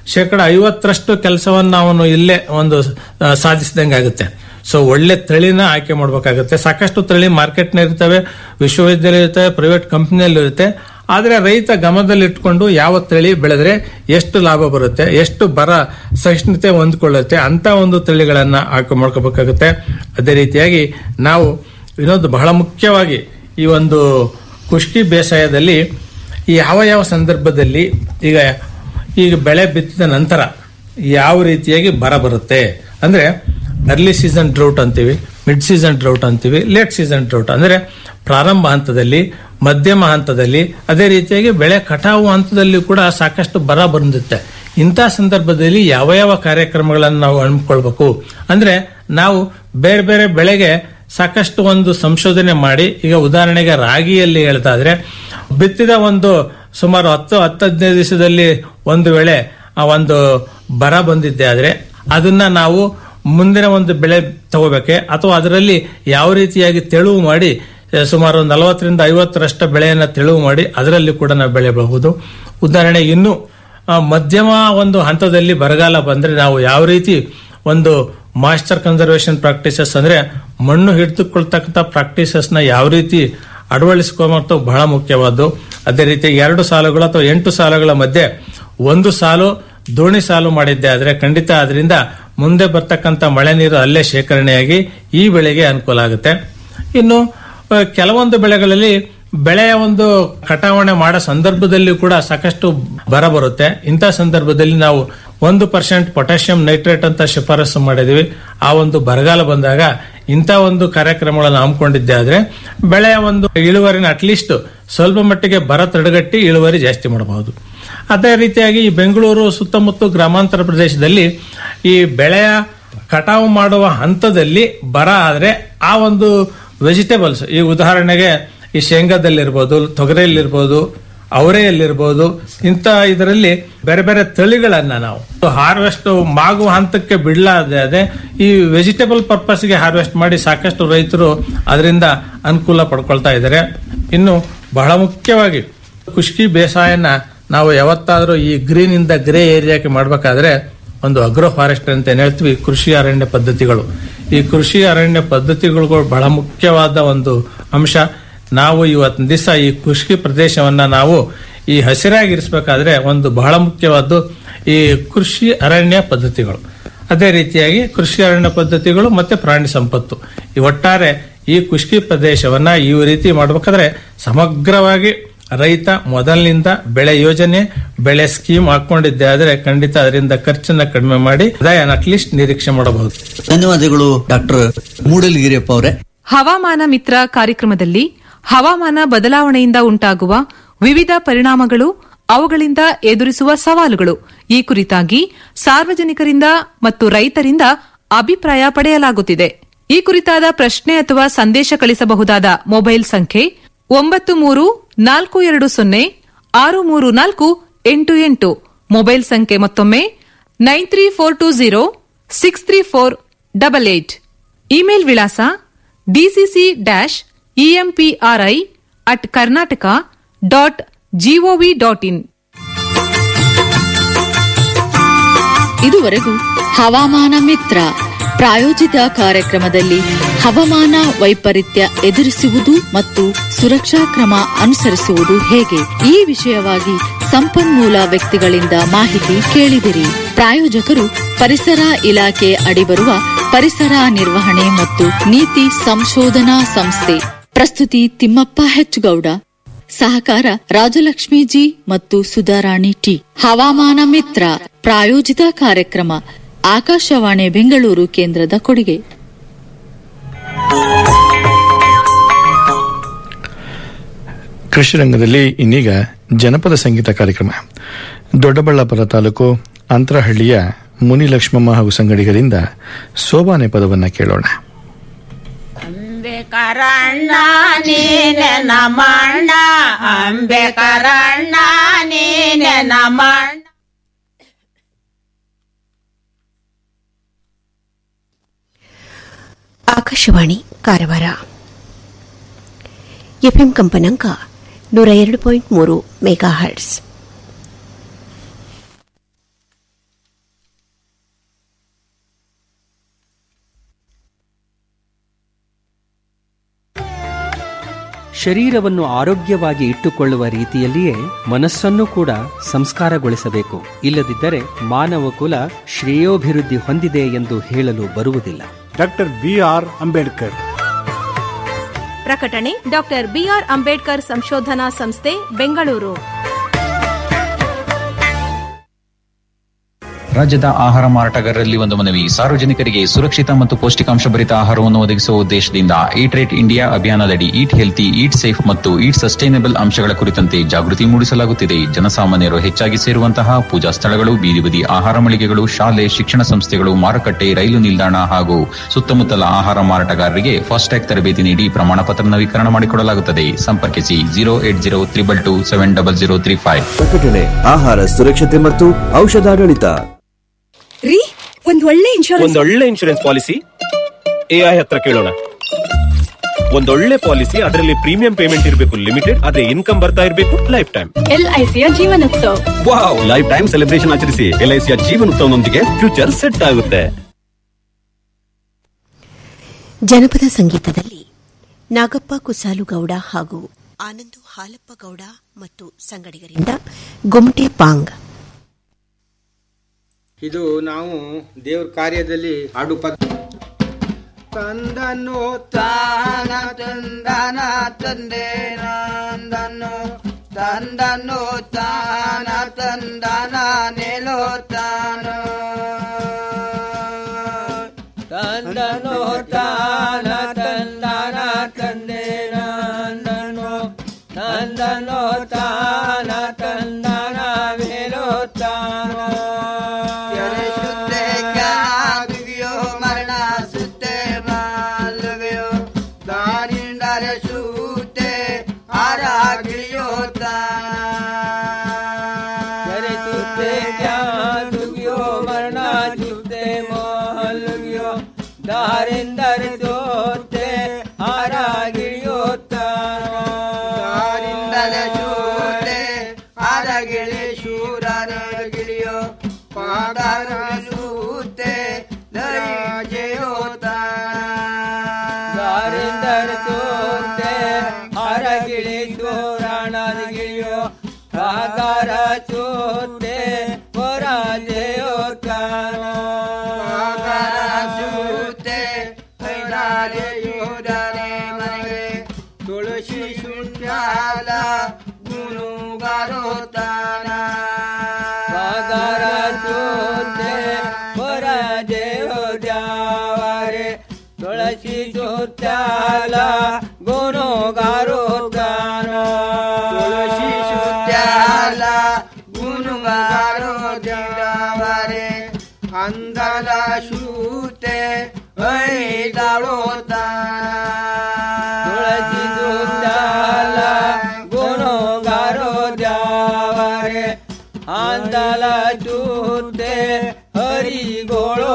ಶೇಕಡ ಐವತ್ತರಷ್ಟು ಕೆಲಸವನ್ನು ಅವನು ಇಲ್ಲೇ ಒಂದು ಆ, ಸಾಧಿಸಿದಂಗೆ ಆಗುತ್ತೆ ಸೊ ಒಳ್ಳೆ ತಳಿನ ಆಯ್ಕೆ ಮಾಡಬೇಕಾಗುತ್ತೆ ಸಾಕಷ್ಟು ತಳಿ ಮಾರ್ಕೆಟ್ನ ಇರ್ತವೆ ವಿಶ್ವವಿದ್ಯಾಲಯ ಇರ್ತವೆ ಪ್ರೈವೇಟ್ ಕಂಪ್ನಿಯಲ್ಲಿ ಇರುತ್ತೆ ಆದ್ರೆ ರೈತ ಗಮನದಲ್ಲಿಟ್ಕೊಂಡು ಯಾವ ತಳಿ ಬೆಳೆದ್ರೆ ಎಷ್ಟು ಲಾಭ ಬರುತ್ತೆ ಎಷ್ಟು ಬರ ಸಹಿಷ್ಣುತೆ ಹೊಂದ್ಕೊಳ್ಳುತ್ತೆ ಅಂತ ಒಂದು ತಳಿಗಳನ್ನ ಆಯ್ಕೆ ಮಾಡ್ಕೋಬೇಕಾಗುತ್ತೆ ಅದೇ ರೀತಿಯಾಗಿ ನಾವು ಇನ್ನೊಂದು ಬಹಳ ಮುಖ್ಯವಾಗಿ ಈ ಒಂದು ಕುಷ್ಕಿ ಬೇಸಾಯದಲ್ಲಿ ಈ ಯಾವ ಯಾವ ಸಂದರ್ಭದಲ್ಲಿ ಈಗ ಈಗ ಬೆಳೆ ಬಿತ್ತಿದ ನಂತರ ಯಾವ ರೀತಿಯಾಗಿ ಬರ ಬರುತ್ತೆ ಅಂದ್ರೆ ಅರ್ಲಿ ಸೀಸನ್ ಡ್ರೌಟ್ ಅಂತೀವಿ ಮಿಡ್ ಸೀಸನ್ ಡ್ರೌಟ್ ಅಂತೀವಿ ಲೇಟ್ ಸೀಸನ್ ಡ್ರೌಟ್ ಅಂದ್ರೆ ಪ್ರಾರಂಭ ಹಂತದಲ್ಲಿ ಮಧ್ಯಮ ಹಂತದಲ್ಲಿ ಅದೇ ರೀತಿಯಾಗಿ ಬೆಳೆ ಕಟಾವು ಹಂತದಲ್ಲಿ ಕೂಡ ಸಾಕಷ್ಟು ಬರ ಬಂದಿರುತ್ತೆ ಇಂಥ ಸಂದರ್ಭದಲ್ಲಿ ಯಾವ ಯಾವ ಕಾರ್ಯಕ್ರಮಗಳನ್ನು ನಾವು ಹಮ್ಮಿಕೊಳ್ಬೇಕು ಅಂದ್ರೆ ನಾವು ಬೇರೆ ಬೇರೆ ಬೆಳೆಗೆ ಸಾಕಷ್ಟು ಒಂದು ಸಂಶೋಧನೆ ಮಾಡಿ ಈಗ ಉದಾಹರಣೆಗೆ ರಾಗಿಯಲ್ಲಿ ಹೇಳ್ತಾದ್ರೆ ಬಿತ್ತಿದ ಒಂದು ಸುಮಾರು ಹತ್ತು ಹತ್ತು ಹದಿನೈದು ದಿವಸದಲ್ಲಿ ಒಂದು ವೇಳೆ ಆ ಒಂದು ಬರ ಬಂದಿದ್ದೆ ಆದ್ರೆ ಅದನ್ನ ನಾವು ಮುಂದಿನ ಒಂದು ಬೆಳೆ ತಗೋಬೇಕೆ ಅಥವಾ ಅದರಲ್ಲಿ ಯಾವ ರೀತಿಯಾಗಿ ತೆಳುವು ಮಾಡಿ ಆ, ಸುಮಾರು ನಲವತ್ತರಿಂದ ಐವತ್ತರಷ್ಟ ಬೆಳೆಯನ್ನ ತೆಳುವು ಮಾಡಿ ಅದರಲ್ಲಿ ಕೂಡ ನಾವು ಬೆಳೆಯಬಹುದು ಉದಾಹರಣೆ ಇನ್ನು ಆ, ಮಧ್ಯಮ ಒಂದು ಹಂತದಲ್ಲಿ ಬರಗಾಲ ಬಂದ್ರೆ ನಾವು ಯಾವ ರೀತಿ ಒಂದು ಮಾಸ್ಟರ್ ಕನ್ಸರ್ವೇಷನ್ ಪ್ರಾಕ್ಟೀಸಸ್ ಅಂದ್ರೆ ಮಣ್ಣು ಹಿಡಿದುಕೊಳ್ತಕ್ಕಂಥ ಪ್ರಾಕ್ಟೀಸಸ್ ನ ಯಾವ ರೀತಿ ಅಳವಡಿಸ್ಕೊಂಬತ್ತು ಬಹಳ ಮುಖ್ಯವಾದ್ದು ಅದೇ ರೀತಿ ಎರಡು ಸಾಲುಗಳು ಅಥವಾ ಎಂಟು ಸಾಲುಗಳ ಮಧ್ಯೆ ಒಂದು ಸಾಲು ದೋಣಿ ಸಾಲು ಮಾಡಿದ್ದೆ ಆದ್ರೆ ಖಂಡಿತ ಅದರಿಂದ ಮುಂದೆ ಬರ್ತಕ್ಕಂಥ ಮಳೆ ನೀರು ಅಲ್ಲೇ ಶೇಖರಣೆಯಾಗಿ ಈ ಬೆಳೆಗೆ ಅನುಕೂಲ ಆಗುತ್ತೆ ಇನ್ನು ಆ, ಕೆಲವೊಂದು ಬೆಳೆಗಳಲ್ಲಿ ಬೆಳೆಯ ಒಂದು ಕಟಾವಣೆ ಮಾಡೋ ಸಂದರ್ಭದಲ್ಲಿ ಕೂಡ ಸಾಕಷ್ಟು ಬರ ಬರುತ್ತೆ ಇಂಥ ಸಂದರ್ಭದಲ್ಲಿ ನಾವು ಒಂದು ಪರ್ಸೆಂಟ್ ಪೊಟ್ಯಾಷಿಯಂ ನೈಟ್ರೇಟ್ ಅಂತ ಶಿಫಾರಸು ಮಾಡಿದೀವಿ ಆ ಒಂದು ಬರಗಾಲ ಬಂದಾಗ ಇಂಥ ಒಂದು ಕಾರ್ಯಕ್ರಮಗಳನ್ನು ಹಮ್ಮಿಕೊಂಡಿದ್ದೆ ಆದ್ರೆ ಬೆಳೆಯ ಒಂದು ಇಳುವರಿನ ಅಟ್ಲೀಸ್ಟ್ ಸ್ವಲ್ಪ ಮಟ್ಟಿಗೆ ಬರ ತಡೆಗಟ್ಟಿ ಇಳುವರಿ ಜಾಸ್ತಿ ಮಾಡಬಹುದು ಅದೇ ರೀತಿಯಾಗಿ ಈ ಬೆಂಗಳೂರು ಸುತ್ತಮುತ್ತ ಗ್ರಾಮಾಂತರ ಪ್ರದೇಶದಲ್ಲಿ ಈ ಬೆಳೆಯ ಕಟಾವು ಮಾಡುವ ಹಂತದಲ್ಲಿ ಬರ ಆದ್ರೆ ಆ ಒಂದು ವೆಜಿಟೇಬಲ್ಸ್ ಈ ಉದಾಹರಣೆಗೆ ಈ ಶೇಂಗಾದಲ್ಲಿರ್ಬೋದು ತೊಗರಿಯಲ್ಲಿರ್ಬೋದು ಅವರೆಯಲ್ಲಿರ್ಬೋದು ಇಂಥ ಇದರಲ್ಲಿ ಬೇರೆ ಬೇರೆ ತಳಿಗಳನ್ನ ನಾವು ಹಾರ್ವೆಸ್ಟ್ ಮಾಗುವ ಹಂತಕ್ಕೆ ಬಿಡಲಾದೆ ಅದೇ ಈ ವೆಜಿಟೇಬಲ್ ಪರ್ಪಸ್ಗೆ ಹಾರ್ವೆಸ್ಟ್ ಮಾಡಿ ಸಾಕಷ್ಟು ರೈತರು ಅದರಿಂದ ಅನುಕೂಲ ಪಡ್ಕೊಳ್ತಾ ಇದ್ದಾರೆ ಇನ್ನು ಬಹಳ ಮುಖ್ಯವಾಗಿ ಖುಷ್ಕಿ ಬೇಸಾಯನ ನಾವು ಯಾವತ್ತಾದ್ರೂ ಈ ಗ್ರೀನ್ ಇಂದ ಗ್ರೇ ಏರಿಯಾಕ್ಕೆ ಮಾಡ್ಬೇಕಾದ್ರೆ ಒಂದು ಅಗ್ರೋ ಫಾರೆಸ್ಟ್ ಅಂತ ಏನ್ ಹೇಳ್ತೀವಿ ಕೃಷಿ ಅರಣ್ಯ ಪದ್ಧತಿಗಳು ಈ ಕೃಷಿ ಅರಣ್ಯ ಪದ್ಧತಿಗಳು ಬಹಳ ಮುಖ್ಯವಾದ ಒಂದು ಅಂಶ ನಾವು ಇವತ್ತಿನ ದಿವಸ ಈ ಕೃಷಿ ಪ್ರದೇಶವನ್ನ ನಾವು ಈ ಹಸಿರಾಗಿರಿಸಬೇಕಾದ್ರೆ ಒಂದು ಬಹಳ ಮುಖ್ಯವಾದ್ದು ಈ ಕೃಷಿ ಅರಣ್ಯ ಪದ್ಧತಿಗಳು ಅದೇ ರೀತಿಯಾಗಿ ಕೃಷಿ ಅರಣ್ಯ ಪದ್ಧತಿಗಳು ಮತ್ತೆ ಪ್ರಾಣಿ ಸಂಪತ್ತು ಈ ಒಟ್ಟಾರೆ ಈ ಕೃಷಿ ಪ್ರದೇಶವನ್ನ ಈ ರೀತಿ ಮಾಡಬೇಕಾದ್ರೆ ಸಮಗ್ರವಾಗಿ ರೈತ ಮೊದಲಿನಿಂದ ಬೆಳೆ ಯೋಜನೆ ಬೆಳೆ ಸ್ಕೀಮ್ ಹಾಕೊಂಡಿದ್ದೆ ಆದ್ರೆ ಖಂಡಿತ ಅದರಿಂದ ಖರ್ಚನ್ನ ಕಡಿಮೆ ಮಾಡಿ ಆದಾಯನ ಅಟ್ಲೀಸ್ಟ್ ನಿರೀಕ್ಷೆ ಮಾಡಬಹುದು ಧನ್ಯವಾದಗಳು ಡಾಕ್ಟರ್ ಮೂಡಲಗಿರಿಯಪ್ಪ ಅವರೇ ಹವಾಮಾನ ಮಿತ್ರ ಕಾರ್ಯಕ್ರಮದಲ್ಲಿ ಹವಾಮಾನ ಬದಲಾವಣೆಯಿಂದ ಉಂಟಾಗುವ ವಿವಿಧ ಪರಿಣಾಮಗಳು ಅವುಗಳಿಂದ ಎದುರಿಸುವ ಸವಾಲುಗಳು ಈ ಕುರಿತಾಗಿ ಸಾರ್ವಜನಿಕರಿಂದ ಮತ್ತು ರೈತರಿಂದ ಅಭಿಪ್ರಾಯ ಪಡೆಯಲಾಗುತ್ತಿದೆ ಈ ಕುರಿತಾದ ಪ್ರಶ್ನೆ ಅಥವಾ ಸಂದೇಶ ಕಳಿಸಬಹುದಾದ ಮೊಬೈಲ್ ಸಂಖ್ಯೆ ಒಂಬತ್ತು ಮೂರು ನಾಲ್ಕು ಎರಡು ಸೊನ್ನೆ ಆರು ಮೂರು ನಾಲ್ಕು ಎಂಟು ಎಂಟು ಮೊಬೈಲ್ ಸಂಖ್ಯೆ ಮತ್ತೊಮ್ಮೆ nine three four two zero six three four double eight email ವಿಳಾಸ DCC dash EMPRI at Karnataka dot GOV dot in ಇದುವರೆಗೂ ಹವಾಮಾನ ಮಿತ್ರ ಪ್ರಾಯೋಜಿತ ಕಾರ್ಯಕ್ರಮದಲ್ಲಿ ಹವಾಮಾನ ವೈಪರೀತ್ಯ ಎದುರಿಸುವುದು ಮತ್ತು ಸುರಕ್ಷಾ ಕ್ರಮ ಅನುಸರಿಸುವುದು ಹೇಗೆ ಈ ವಿಷಯವಾಗಿ ಸಂಪನ್ಮೂಲ ವ್ಯಕ್ತಿಗಳಿಂದ ಮಾಹಿತಿ ಕೇಳಿದಿರಿ ಪ್ರಾಯೋಜಕರು ಪರಿಸರ ಇಲಾಖೆ ಅಡಿಬರುವ ಪರಿಸರ ನಿರ್ವಹಣೆ ಮತ್ತು ನೀತಿ ಸಂಶೋಧನಾ ಸಂಸ್ಥೆ ಪ್ರಸ್ತುತಿ ತಿಮ್ಮಪ್ಪ ಹೆಚ್ಗೌಡ ಸಹಕಾರ ರಾಜಲಕ್ಷ್ಮಿ ಜಿ ಮತ್ತು ಸುಧಾರಾಣಿ ಟಿ ಹವಾಮಾನ ಮಿತ್ರ ಪ್ರಾಯೋಜಿತ ಕಾರ್ಯಕ್ರಮ ಆಕಾಶವಾಣಿ ಬೆಂಗಳೂರು ಕೇಂದ್ರದ ಕೊಡುಗೆ ಕೃಷಿ ರಂಗದಲ್ಲಿ ಇನ್ನೀಗ ಜನಪದ ಸಂಗೀತ ಕಾರ್ಯಕ್ರಮ ದೊಡ್ಡಬಳ್ಳಾಪುರ ತಾಲೂಕು ಅಂತರಹಳ್ಳಿಯ ಮುನಿಲಕ್ಷ್ಮಮ್ಮ ಹಾಗೂ ಸಂಗಡಿಗರಿಂದ ಸೋಬಾನೆ ಪದವನ್ನ ಕೇಳೋಣ ಅಂಬೇಕರಣ್ಣ ನೀನೆ ನಮಣ್ಣ ಅಂಬೇಕರಣ್ಣ ನೀನೆ ನಮಣ್ಣ ಆಕಾಶವಾಣಿ ಕಾರವಾರ ಎಫ್ಎಂ ಕಂಪನಾಂಕ ನೂರ ಎರಡು ಪಾಯಿಂಟ್ ಮೂರು ಮೆಗಾ ಹರ್ಟ್ಸ್ ಶರೀರವನ್ನು ಆರೋಗ್ಯವಾಗಿ ಇಟ್ಟುಕೊಳ್ಳುವ ರೀತಿಯಲ್ಲಿಯೇ ಮನಸ್ಸನ್ನು ಕೂಡ ಸಂಸ್ಕಾರಗೊಳಿಸಬೇಕು ಇಲ್ಲದಿದ್ದರೆ ಮಾನವ ಕುಲ ಶ್ರೇಯೋಭಿವೃದ್ಧಿ ಹೊಂದಿದೆ ಎಂದು ಹೇಳಲು ಬರುವುದಿಲ್ಲ ಡಾಕ್ಟರ್ ಬಿ ಆರ್ ಅಂಬೇಡ್ಕರ್ ಪ್ರಕಟಣೆ ಡಾಕ್ಟರ್ ಬಿಆರ್ ಅಂಬೇಡ್ಕರ್ ಸಂಶೋಧನಾ ಸಂಸ್ಥೆ ಬೆಂಗಳೂರು ರಾಜ್ಯದ ಆಹಾರ ಮಾರಾಟಗಾರರಲ್ಲಿ ಒಂದು ಮನವಿ ಸಾರ್ವಜನಿಕರಿಗೆ ಸುರಕ್ಷಿತ ಮತ್ತು ಪೌಷ್ಟಿಕಾಂಶ ಭರಿತ ಆಹಾರವನ್ನು ಒದಗಿಸುವ ಉದ್ದೇಶದಿಂದ ಈಟ್ ರೇಟ್ ಇಂಡಿಯಾ ಅಭಿಯಾನದಡಿ ಈಟ್ ಹೆಲ್ತಿ ಈಟ್ ಸೇಫ್ ಮತ್ತು ಈಟ್ ಸಸ್ಟೈನಬಲ್ ಅಂಶಗಳ ಕುರಿತಂತೆ ಜಾಗೃತಿ ಮೂಡಿಸಲಾಗುತ್ತಿದೆ ಜನಸಾಮಾನ್ಯರು ಹೆಚ್ಚಾಗಿ ಸೇರುವಂತಹ ಪೂಜಾ ಸ್ಥಳಗಳು ಬೀದಿ ಬದಿ ಆಹಾರ ಮಳಿಗೆಗಳು ಶಾಲೆ ಶಿಕ್ಷಣ ಸಂಸ್ಥೆಗಳು ಮಾರುಕಟ್ಟೆ ರೈಲು ನಿಲ್ದಾಣ ಹಾಗೂ ಸುತ್ತಮುತ್ತಲ ಆಹಾರ ಮಾರಾಟಗಾರರಿಗೆ ಫಾಸ್ಟ್ಯಾಗ್ ತರಬೇತಿ ನೀಡಿ ಪ್ರಮಾಣ ಪತ್ರ ನವೀಕರಣ ಮಾಡಿಕೊಡಲಾಗುತ್ತದೆ ಸಂಪರ್ಕಿಸಿ zero eight zero triple two seven double zero three five ಪ್ರಕಟಣೆ ಆಹಾರ ಸುರಕ್ಷತೆ ಮತ್ತು ಔಷಧಾಡಳಿತ ರೀ ಒಂದ್ ಒಳ್ಳೆ ಇನ್ಶೂರೆನ್ಸ್ ಒಂದೊಳ್ಳೆ ಇನ್ಶೂರೆನ್ಸ್ ಪಾಲಿಸಿ ಎಐ ಹತ್ರ ಕೇಳೋಣ ಒಂದೊಳ್ಳೆ ಪಾಲಿಸಿ ಅದರಲ್ಲಿ ಪ್ರೀಮಿಯಂ ಪೇಮೆಂಟ್ ಇರಬೇಕು ಲಿಮಿಟೆಡ್ ಅದೇ ಇನ್ಕಮ್ ಬರ್ತಾ ಇರಬೇಕು ಲೈಫ್ ಟೈಮ್ ಎಲ್ಐಸಿಯ Jeevan Utsav wow lifetime celebration ಆಚರಿಸಿ ಎಲ್ಐಸಿಯ ಜೀವನೋತ್ಸವನೊಂದಿಗೆ ಫ್ಯೂಚರ್ ಸೆಟ್ ಆಗುತ್ತೆ ಜನಪದ ಸಂಗೀತದಲ್ಲಿ ನಾಗಪ್ಪ ಕುಸಾಲುಗೌಡ ಹಾಗೂ ಆನಂದು ಹಾಲಪ್ಪ ಗೌಡ ಮತ್ತು ಸಂಗಡಿಗರಿಂದ ಗುಮಟೆ ಪಾಂಗ್ ಇದು ನಾವು ದೇವ್ರ ಕಾರ್ಯದಲ್ಲಿ ಹಾಡು ಪದ ತಂದನು ತಾನ ತಂದನ ತಂದೆ ನಂದನು ತಂದನು ತಾನ ತಂದನ ನೆಲೋ ತಾನು ತಂದನು ತಾನ ತಂದನ ತಂದೆ ನಂದನು ತಂದನು ತಾನ ತಂದನ ವೇಲೋ ತಾನು ಶುದ್ಧೆ ಕ್ಯಾದುಗಿಯೋ ಮರಣ ಸುತ್ತೆ ಮಾಲುಗಿಯೋ ದಾರಿಂದರ ಶೂತೆ ಆರಾಗಿಯೋ ತಾರೆ ಸುತ್ತೆ ಕ್ಯಾದುಗಿಯೋ ಮರಣ ಸುತ್ತೆ ಮಾಲುಗಿಯೋ ದಾರಿಂದರ ಸೋತೆ ಆರಾಗಿಯೋ ದಾರಿಂದರ ಶೂತೆ ಆರಗಿಳಿ ಶೂರರ ಗಿಳಿಯೋ ಪಾದರ ಸೂತೆ ದರಿಜೆಯೋ ದಾರಿಂದರ ಸೋತೆ ಆರಗಿಳಿ ಶೂರಣದ ಗಿಳಿಯೋ ಸಾಗರ ಸೋತೆ ಪರಾಜೆಯೋ ಸಾಗರ ಸೂತೆ ಕೈದಾರೆಯೋದರೆ ಮನೆಗೆ ತುಳಸಿ ಶುಂಠ್ಯಾಲ ಗುನುಗಾರೋ ತಾನ ಸಾಗರ ಸೋತೆ ಪರಾಜೆಯೋ ಜಾವರೆ ತುಳಸಿ ಶುಂಠ್ಯಾಲ ಗುನುಗಾರೋ ತಾನ ತುಳಸಿ ಶುಂಠ್ಯಾಲ ಗುನುಗಾರೋ ಜಾವರೆ ಅಂದಲ ಶೂತೆ ಐದಾಳೋ ತುಳಸಿ ಸುಂದಲ ಗುಣಗಾರೋ ಜಾವರೆ ಅಂದಲ ಶೂತೆ ಹರಿಗೋಳೋ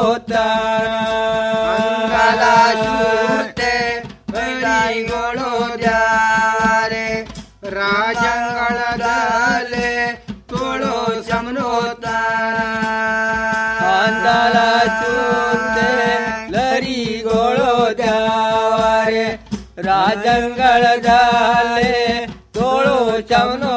ಅಂದಲ ಶೂತೆ ಹರಿಗೋಳೋ ಜಾರೆ ರಾಜಂಗಳದಲೆ ತೋಳೋ ಸಮನೋ ಅಂದಲ ಶೂತೆ ಲರಿಗೋಳೋ ಜಾವರೆ ರಾಜಂಗಳದಲೆ ತೋಳು ಶಮನೋ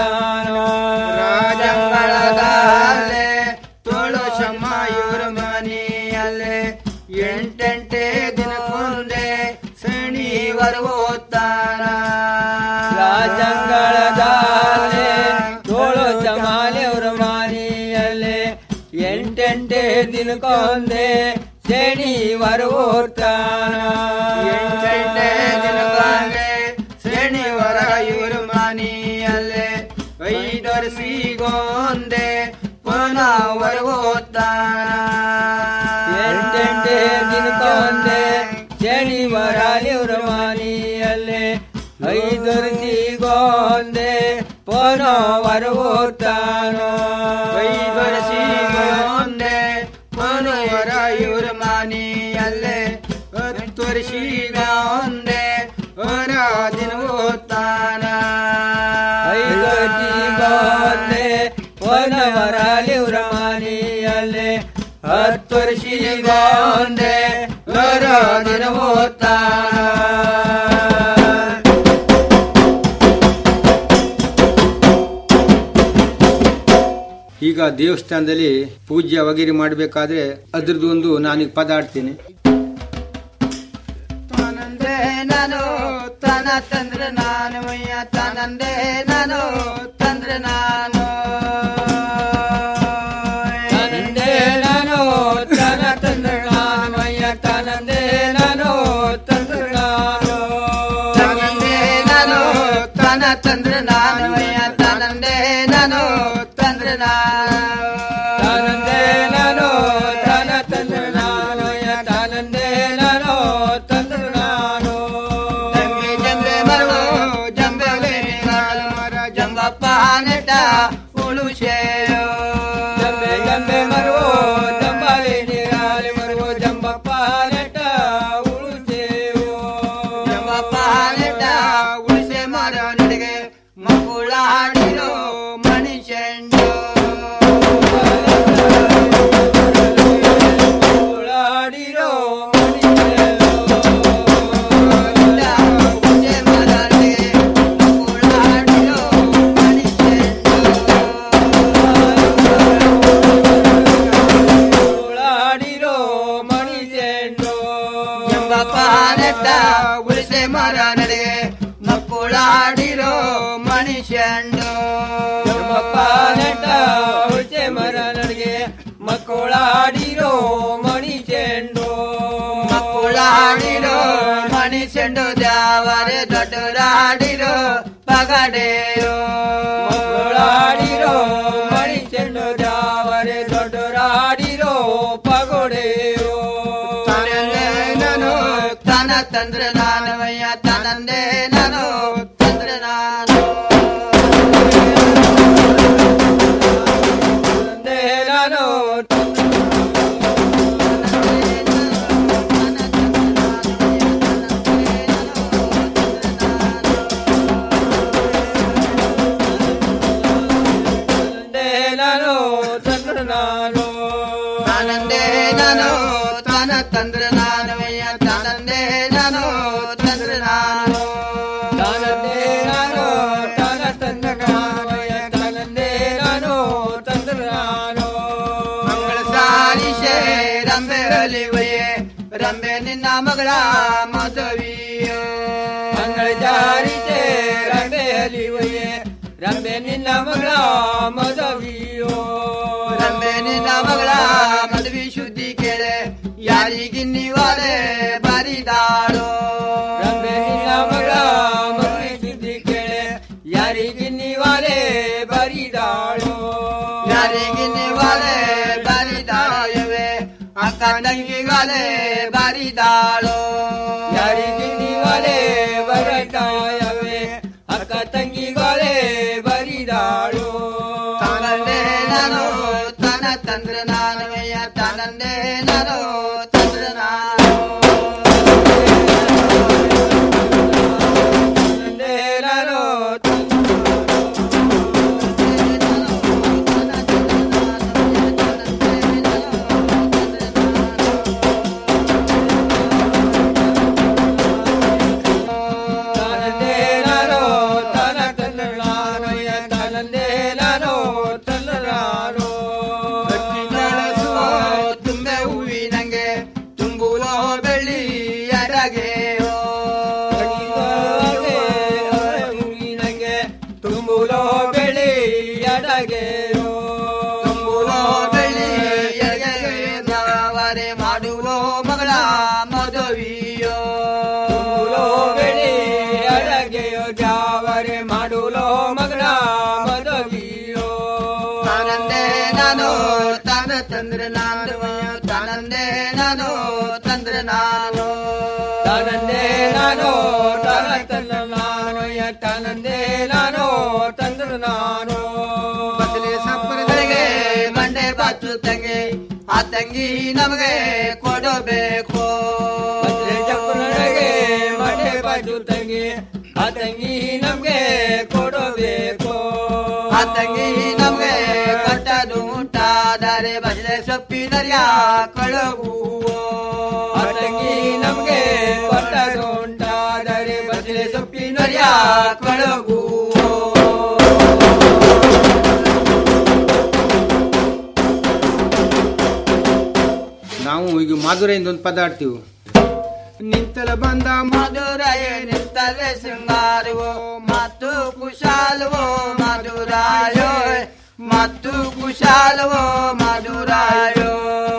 ರಾಜಂಗಳದಲೆ ತೋಳು ಶಮಾಯೂರ ಮನೆಯಲ್ಲೇ ಎಂಟೆಂಟೆ ದಿನಕ್ಕೊಂದೆ ಶನಿವರೆಗೂ ತಾನ ರಾಜಂಗಳದಲೆ ತೋಳು ಶಮಾಲಿಯವ್ರ ಮನೆಯಲ್ಲೇ ಎಂಟೆಂಟೆ ದಿನಕ್ಕೊಂದೆ ಶನಿವರೆಗೂ ತಾನ ಎಂಟೆಂಟೆ ದಿನಕ್ಕೊಂದೆ ಶನಿವಾರ ಇವ್ರ ಮನೆಯಲ್ಲೇ ಐದರ ಸಿಗೊಂದೆ ಪುನವರೆಗೂ ತಾನ ಎಂಟೆಂಟೆ ದಿನಕ್ಕೊಂದೆ ಶನಿವಾರ ಇವ್ರ ಮನೆಯಲ್ಲೇ ಐದರ ಸಿಗೊಂದೆ ಪುನವರೆಗೂ ತಾನ ಐದರ ಸಿಗೊಂದೆ ಪುನವರ ಇವ್ರ ಮನೆಯಲ್ಲೇ ಹತ್ತು ವರ್ಷಿಗ ಒಂದೆ ಹೊರ ದಿನ ಓದ್ತಾನ ಐದು ವರ್ಷಿಗೊಂದೆ ಪುನವರ ಇವ್ರ ಮನೆಯಲ್ಲೇ ಹತ್ತು ವರ್ಷಿಗ ಒಂದೆ ಹೊರ ದಿನ ಓದ್ತಾನ ಈಗ ದೇವಸ್ಥಾನದಲ್ಲಿ ಪೂಜೆ ವಗೇರೆ ಮಾಡಬೇಕಾದ್ರೆ ಅದ್ರದ್ದು ಒಂದು ನಾನೀಗ ಪದ ಆಡ್ತೀನಿ ತಾನಂದೆ ನಾನು ತನ ತಂದ್ರೆ ನಾನು ಮಯ್ಯ ತಾನಂದೆ ನಾನು ತಂದ್ರೆ ನಾನು ತಾನಂದೆ ನಾನು ತನ ತಂದ್ರೆ ನಾನು ಮಯ್ಯ ತಾನಂದೆ ನಾನು ತಂದ್ರೆ ನಾನು ತಾನಂದೆ ನಾನು ತನ ತಂದ್ರೆ ನಾನು ಮಯ್ಯ ತಾನಂದೆ ನಾನು ತಂದ್ರೆ ನಾನು ತಾನಂದೆ ನಾನು ತನ ತಂದ್ರೆ ನಾನು ಮಯ್ಯ ತಾನಂದೆ ನಾನು ತಂದ್ರೆ ನಾನು ಜಂಬೆ ಜಂಬೆ ಮರವು ಜಂಬೆ ಮರ ಜಂಬಪ್ಪ ನೆಟ್ಟ ಉಳುಶೇಯೋ ಜಂಬೆ ಜಂಬೆ ಮರವು ಜಂಬಾಲೆ ನೀರಾಲೆ ಮರವು ಜಂಬಪ್ಪ ನೆಟ್ಟ ಉಳುಶೇಯೋ ಜಂಬಪ್ಪ ನೆಟ್ಟ ಉಳಿಸೆ ಮರ ನಡಿಗೆ ಮಕ್ಕಳ ಹಾಡಿರೋ ಮನುಷ್ಯಂಡು ಮಕ್ಕಳಾಡಿರೋ ಮಕ್ಕಳಾಡಿರೋ ಮಣಿಜೆಂಡು ಎಂಬಪ್ಪ ನೆಟ್ಟ ಉಳಿಸೆ ಮರ ನಡೆಗೆ ಮಕ್ಕಳಾಡಿರೋ ಮನುಷ್ಯಂಡು ಎಂಬಪ್ಪ ನೆಟ್ಟ ಉಳಿಸೆ ಮರ ನಡೆಗೆ ಮಕ್ಕಳಾಡಿರೋ ಮಣಿಜೆಂಡು ಮಕ್ಕಳಾಡಿರೋ ಮಣಿಸೆಂಡು ದ್ಯಾವರೆ ದೊಡ್ಡರಾಡಿರೋ ಪಗಡೆಯೋ ಮಕ್ಕಳಾಡಿರೋ ಮಣಿಸೆಂಡು ದ್ಯಾವರೆ ದೊಡ್ಡರಾಡಿರೋ ಪಗೋಡೆಯೋ ತಾನಂದೆ ನಾನು ತನ ತಂದ್ರೆ ನಾನು ಅಯ್ಯ ತಾನಂದೆ ನಾನು ತಂದ್ರೆ ನಾನು ತಂದೆ ನಾನು ತಂದೆ ನಾನು ತಂದ್ರೆ ನಾನು ತಾನಂದೆ ನಾನು ತಾನ ತಂದ್ರೆ ನಾನು ಅಯ್ಯ ತಾನಂದೆ ನಾನು ತಂದ್ರೆ ನಾನು ತಾನಂದೆ ನಾನು ತಾನ ತಂದ್ರೆ ನಾನು ಅಯ್ಯ ತಾನಂದೆ ನಾನು ತಂದ್ರೆ ನಾನು ಮಂಗಳ ಸಾರಿಷೆ ರಂಬೆ ಅಲಿವಯೇ ರಂಬೆ ನಿನ್ನ ಮಗಳ ಮದುವೆಯೋ ಮಂಗಳ ಜಾರಿಷೆ ರಂಬೆ ಅಲಿವಯೇ ರಂಬೆ ನಿನ್ನ ಮಗಳ ಮದುವೆಯೋ ರಂಬೆ ನಿನ್ನ ಮಗಳ ಮದುವೆ ಸುದ್ದಿ ಕೇಳೆ ಯಾರಿಗಿನ್ನಿವಾಲೆ ಬರಿದಾಳೋ ರಂಬೆ ನಿನ್ನ ಮಗಳ ಮದುವೆ ಸುದ್ದಿ ಕೇಳೆ ಯಾರಿಗಿನ್ನಿವಾಲೆ ಬರಿದಾಳೋ ಯಾರಿಗಿನ್ನಿವಾಲೆ ಬರಿದಾಳವೆ ಅಕ್ಕ ತಂಗಿಗಾಲೆ ಬರಿದಾಳೋ ಯಾರಿಗಿನ್ನಿವಾಲೆ ಬರಿದಾಯವೆ ಅಕ್ಕ ತಂಗಿಗಾಲೆ ಬರಿದಾಳು ತಾನಂದೆ ನಾನು ತನ ತಂದ್ರೆ ನಾನು ಅಯ್ಯ ತಾನಂದೆ ನಾನು ತಂದ್ರೆ ನಾನು ತಂದೆ ನಾನು ತಾನಂದೆ ನಾನು ತನ ತಂದ್ರೆ ನಾನು ಅಯ್ಯ ತಾನಂದೆ ನಾನು ತಂದ್ರೆ ನಾನು ಬೆಳಸುವ ತುಂಬೆ ಹೂವಿನಂಗೆ ತುಂಬುವ ಬೆಳ್ಳಿ ಅಡಗೆಯೋ ಹೂವಿನಂಗೆ ತುಂಬುವ ಬೆಳ್ಳಿ ಅಡಗೆಯೋ ತುಂಬುವ ಬೆಳ್ಳಿ ಅಡಗೆಯವರೆ ಮಾಡುವ ಮಗಳ ಮದುವೆಯೋ ತುಂಬುವ ಬೆಳ್ಳಿ ಅಡಗೆಯೋ ಜಾವರೆ ಮಾಡುವ ಮಗಳ ಮದುವೆಯೋ ತಾನಂದೆ ನಾನು ತಾನ ತಂದ್ರೆ ನಾನು ತಾನಂದೆ ನಾನು ತಂದ್ರೆ ನಾನು ತಾನಂದೆ ನಾನು ತಾನ ತಂದ್ರೆ ನಾನು ತಾನಂದೆ ನಾನು ತಂದ್ರೆ ನಾನು ಬಸಲೆ ಸಪ್ಪರಗಳಿಗೆ ಮಂಡೆ ಬಾಚು ತಂಗಿ ಆ ತಂಗಿ ನಮಗೆ ಕೊಡಬೇಕು ಬಸಲೆ ಸಪ್ಪರಗಳಿಗೆ ಮಂಡೆ ಬಾಚು ತಂಗಿ ಆ ತಂಗಿ ನಮ್ಗೆ ಕೊಡಬೇಕು ಆ ತಂಗಿ ನಮ್ಗೆ ಕಟ್ಟದು ಉಂಟಾದರೆ ಬಸಲೆ ಸೊಪ್ಪಿನರ್ಯ ಕಳಗುವೋ ಆ ತಂಗಿ ನಮ್ಗೆ ಕೊಟ್ಟದು ಉಂಟಾದರೆ ಬಸಲೆ ಸೊಪ್ಪಿನರ್ಯ ಕಳಗುವೋ ನಾವು ಈಗ ಮಾಧುರೆಯಿಂದ ಒಂದು ಪದ ಆಡ್ತೀವಿ ನಿಂತಲ ಬಂದ ಮಧುರಯ ನಿಂತಲೆ ಶೃಂಗಾರವೋ ಮತ್ತು ಕುಶಾಲವೋ ಮಧುರಾಯೋ ಮತ್ತು ಕುಶಾಲವೋ ಮಧುರಾಯೋ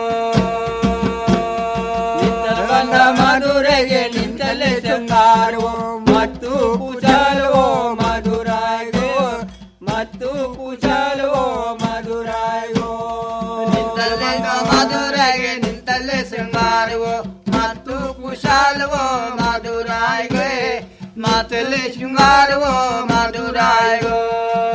ನಿಂತಲ ಬಂದ ಮಧುರೆಗೆ ನಿಂತಲೆ ಶೃಂಗಾರವೋ ಮತ್ತು ಕುಶಾಲವೋ ಮಧುರಾಯೋ ಮತ್ತು ಕುಶಾಲವೋ ಮಧುರಾಯೋ ನಿಂತಲ ಬಂದ ಮಧುರೆಗೆ ನಿಂತಲೆ ಶೃಂಗಾರವೋ ಮತ್ತು ಕುಶಾಲವೋ ಮಧುರಾಯೋ ಮಾತಲೆ ಶೃಂಗಾರವೋ ಮಧುರಾಯೋ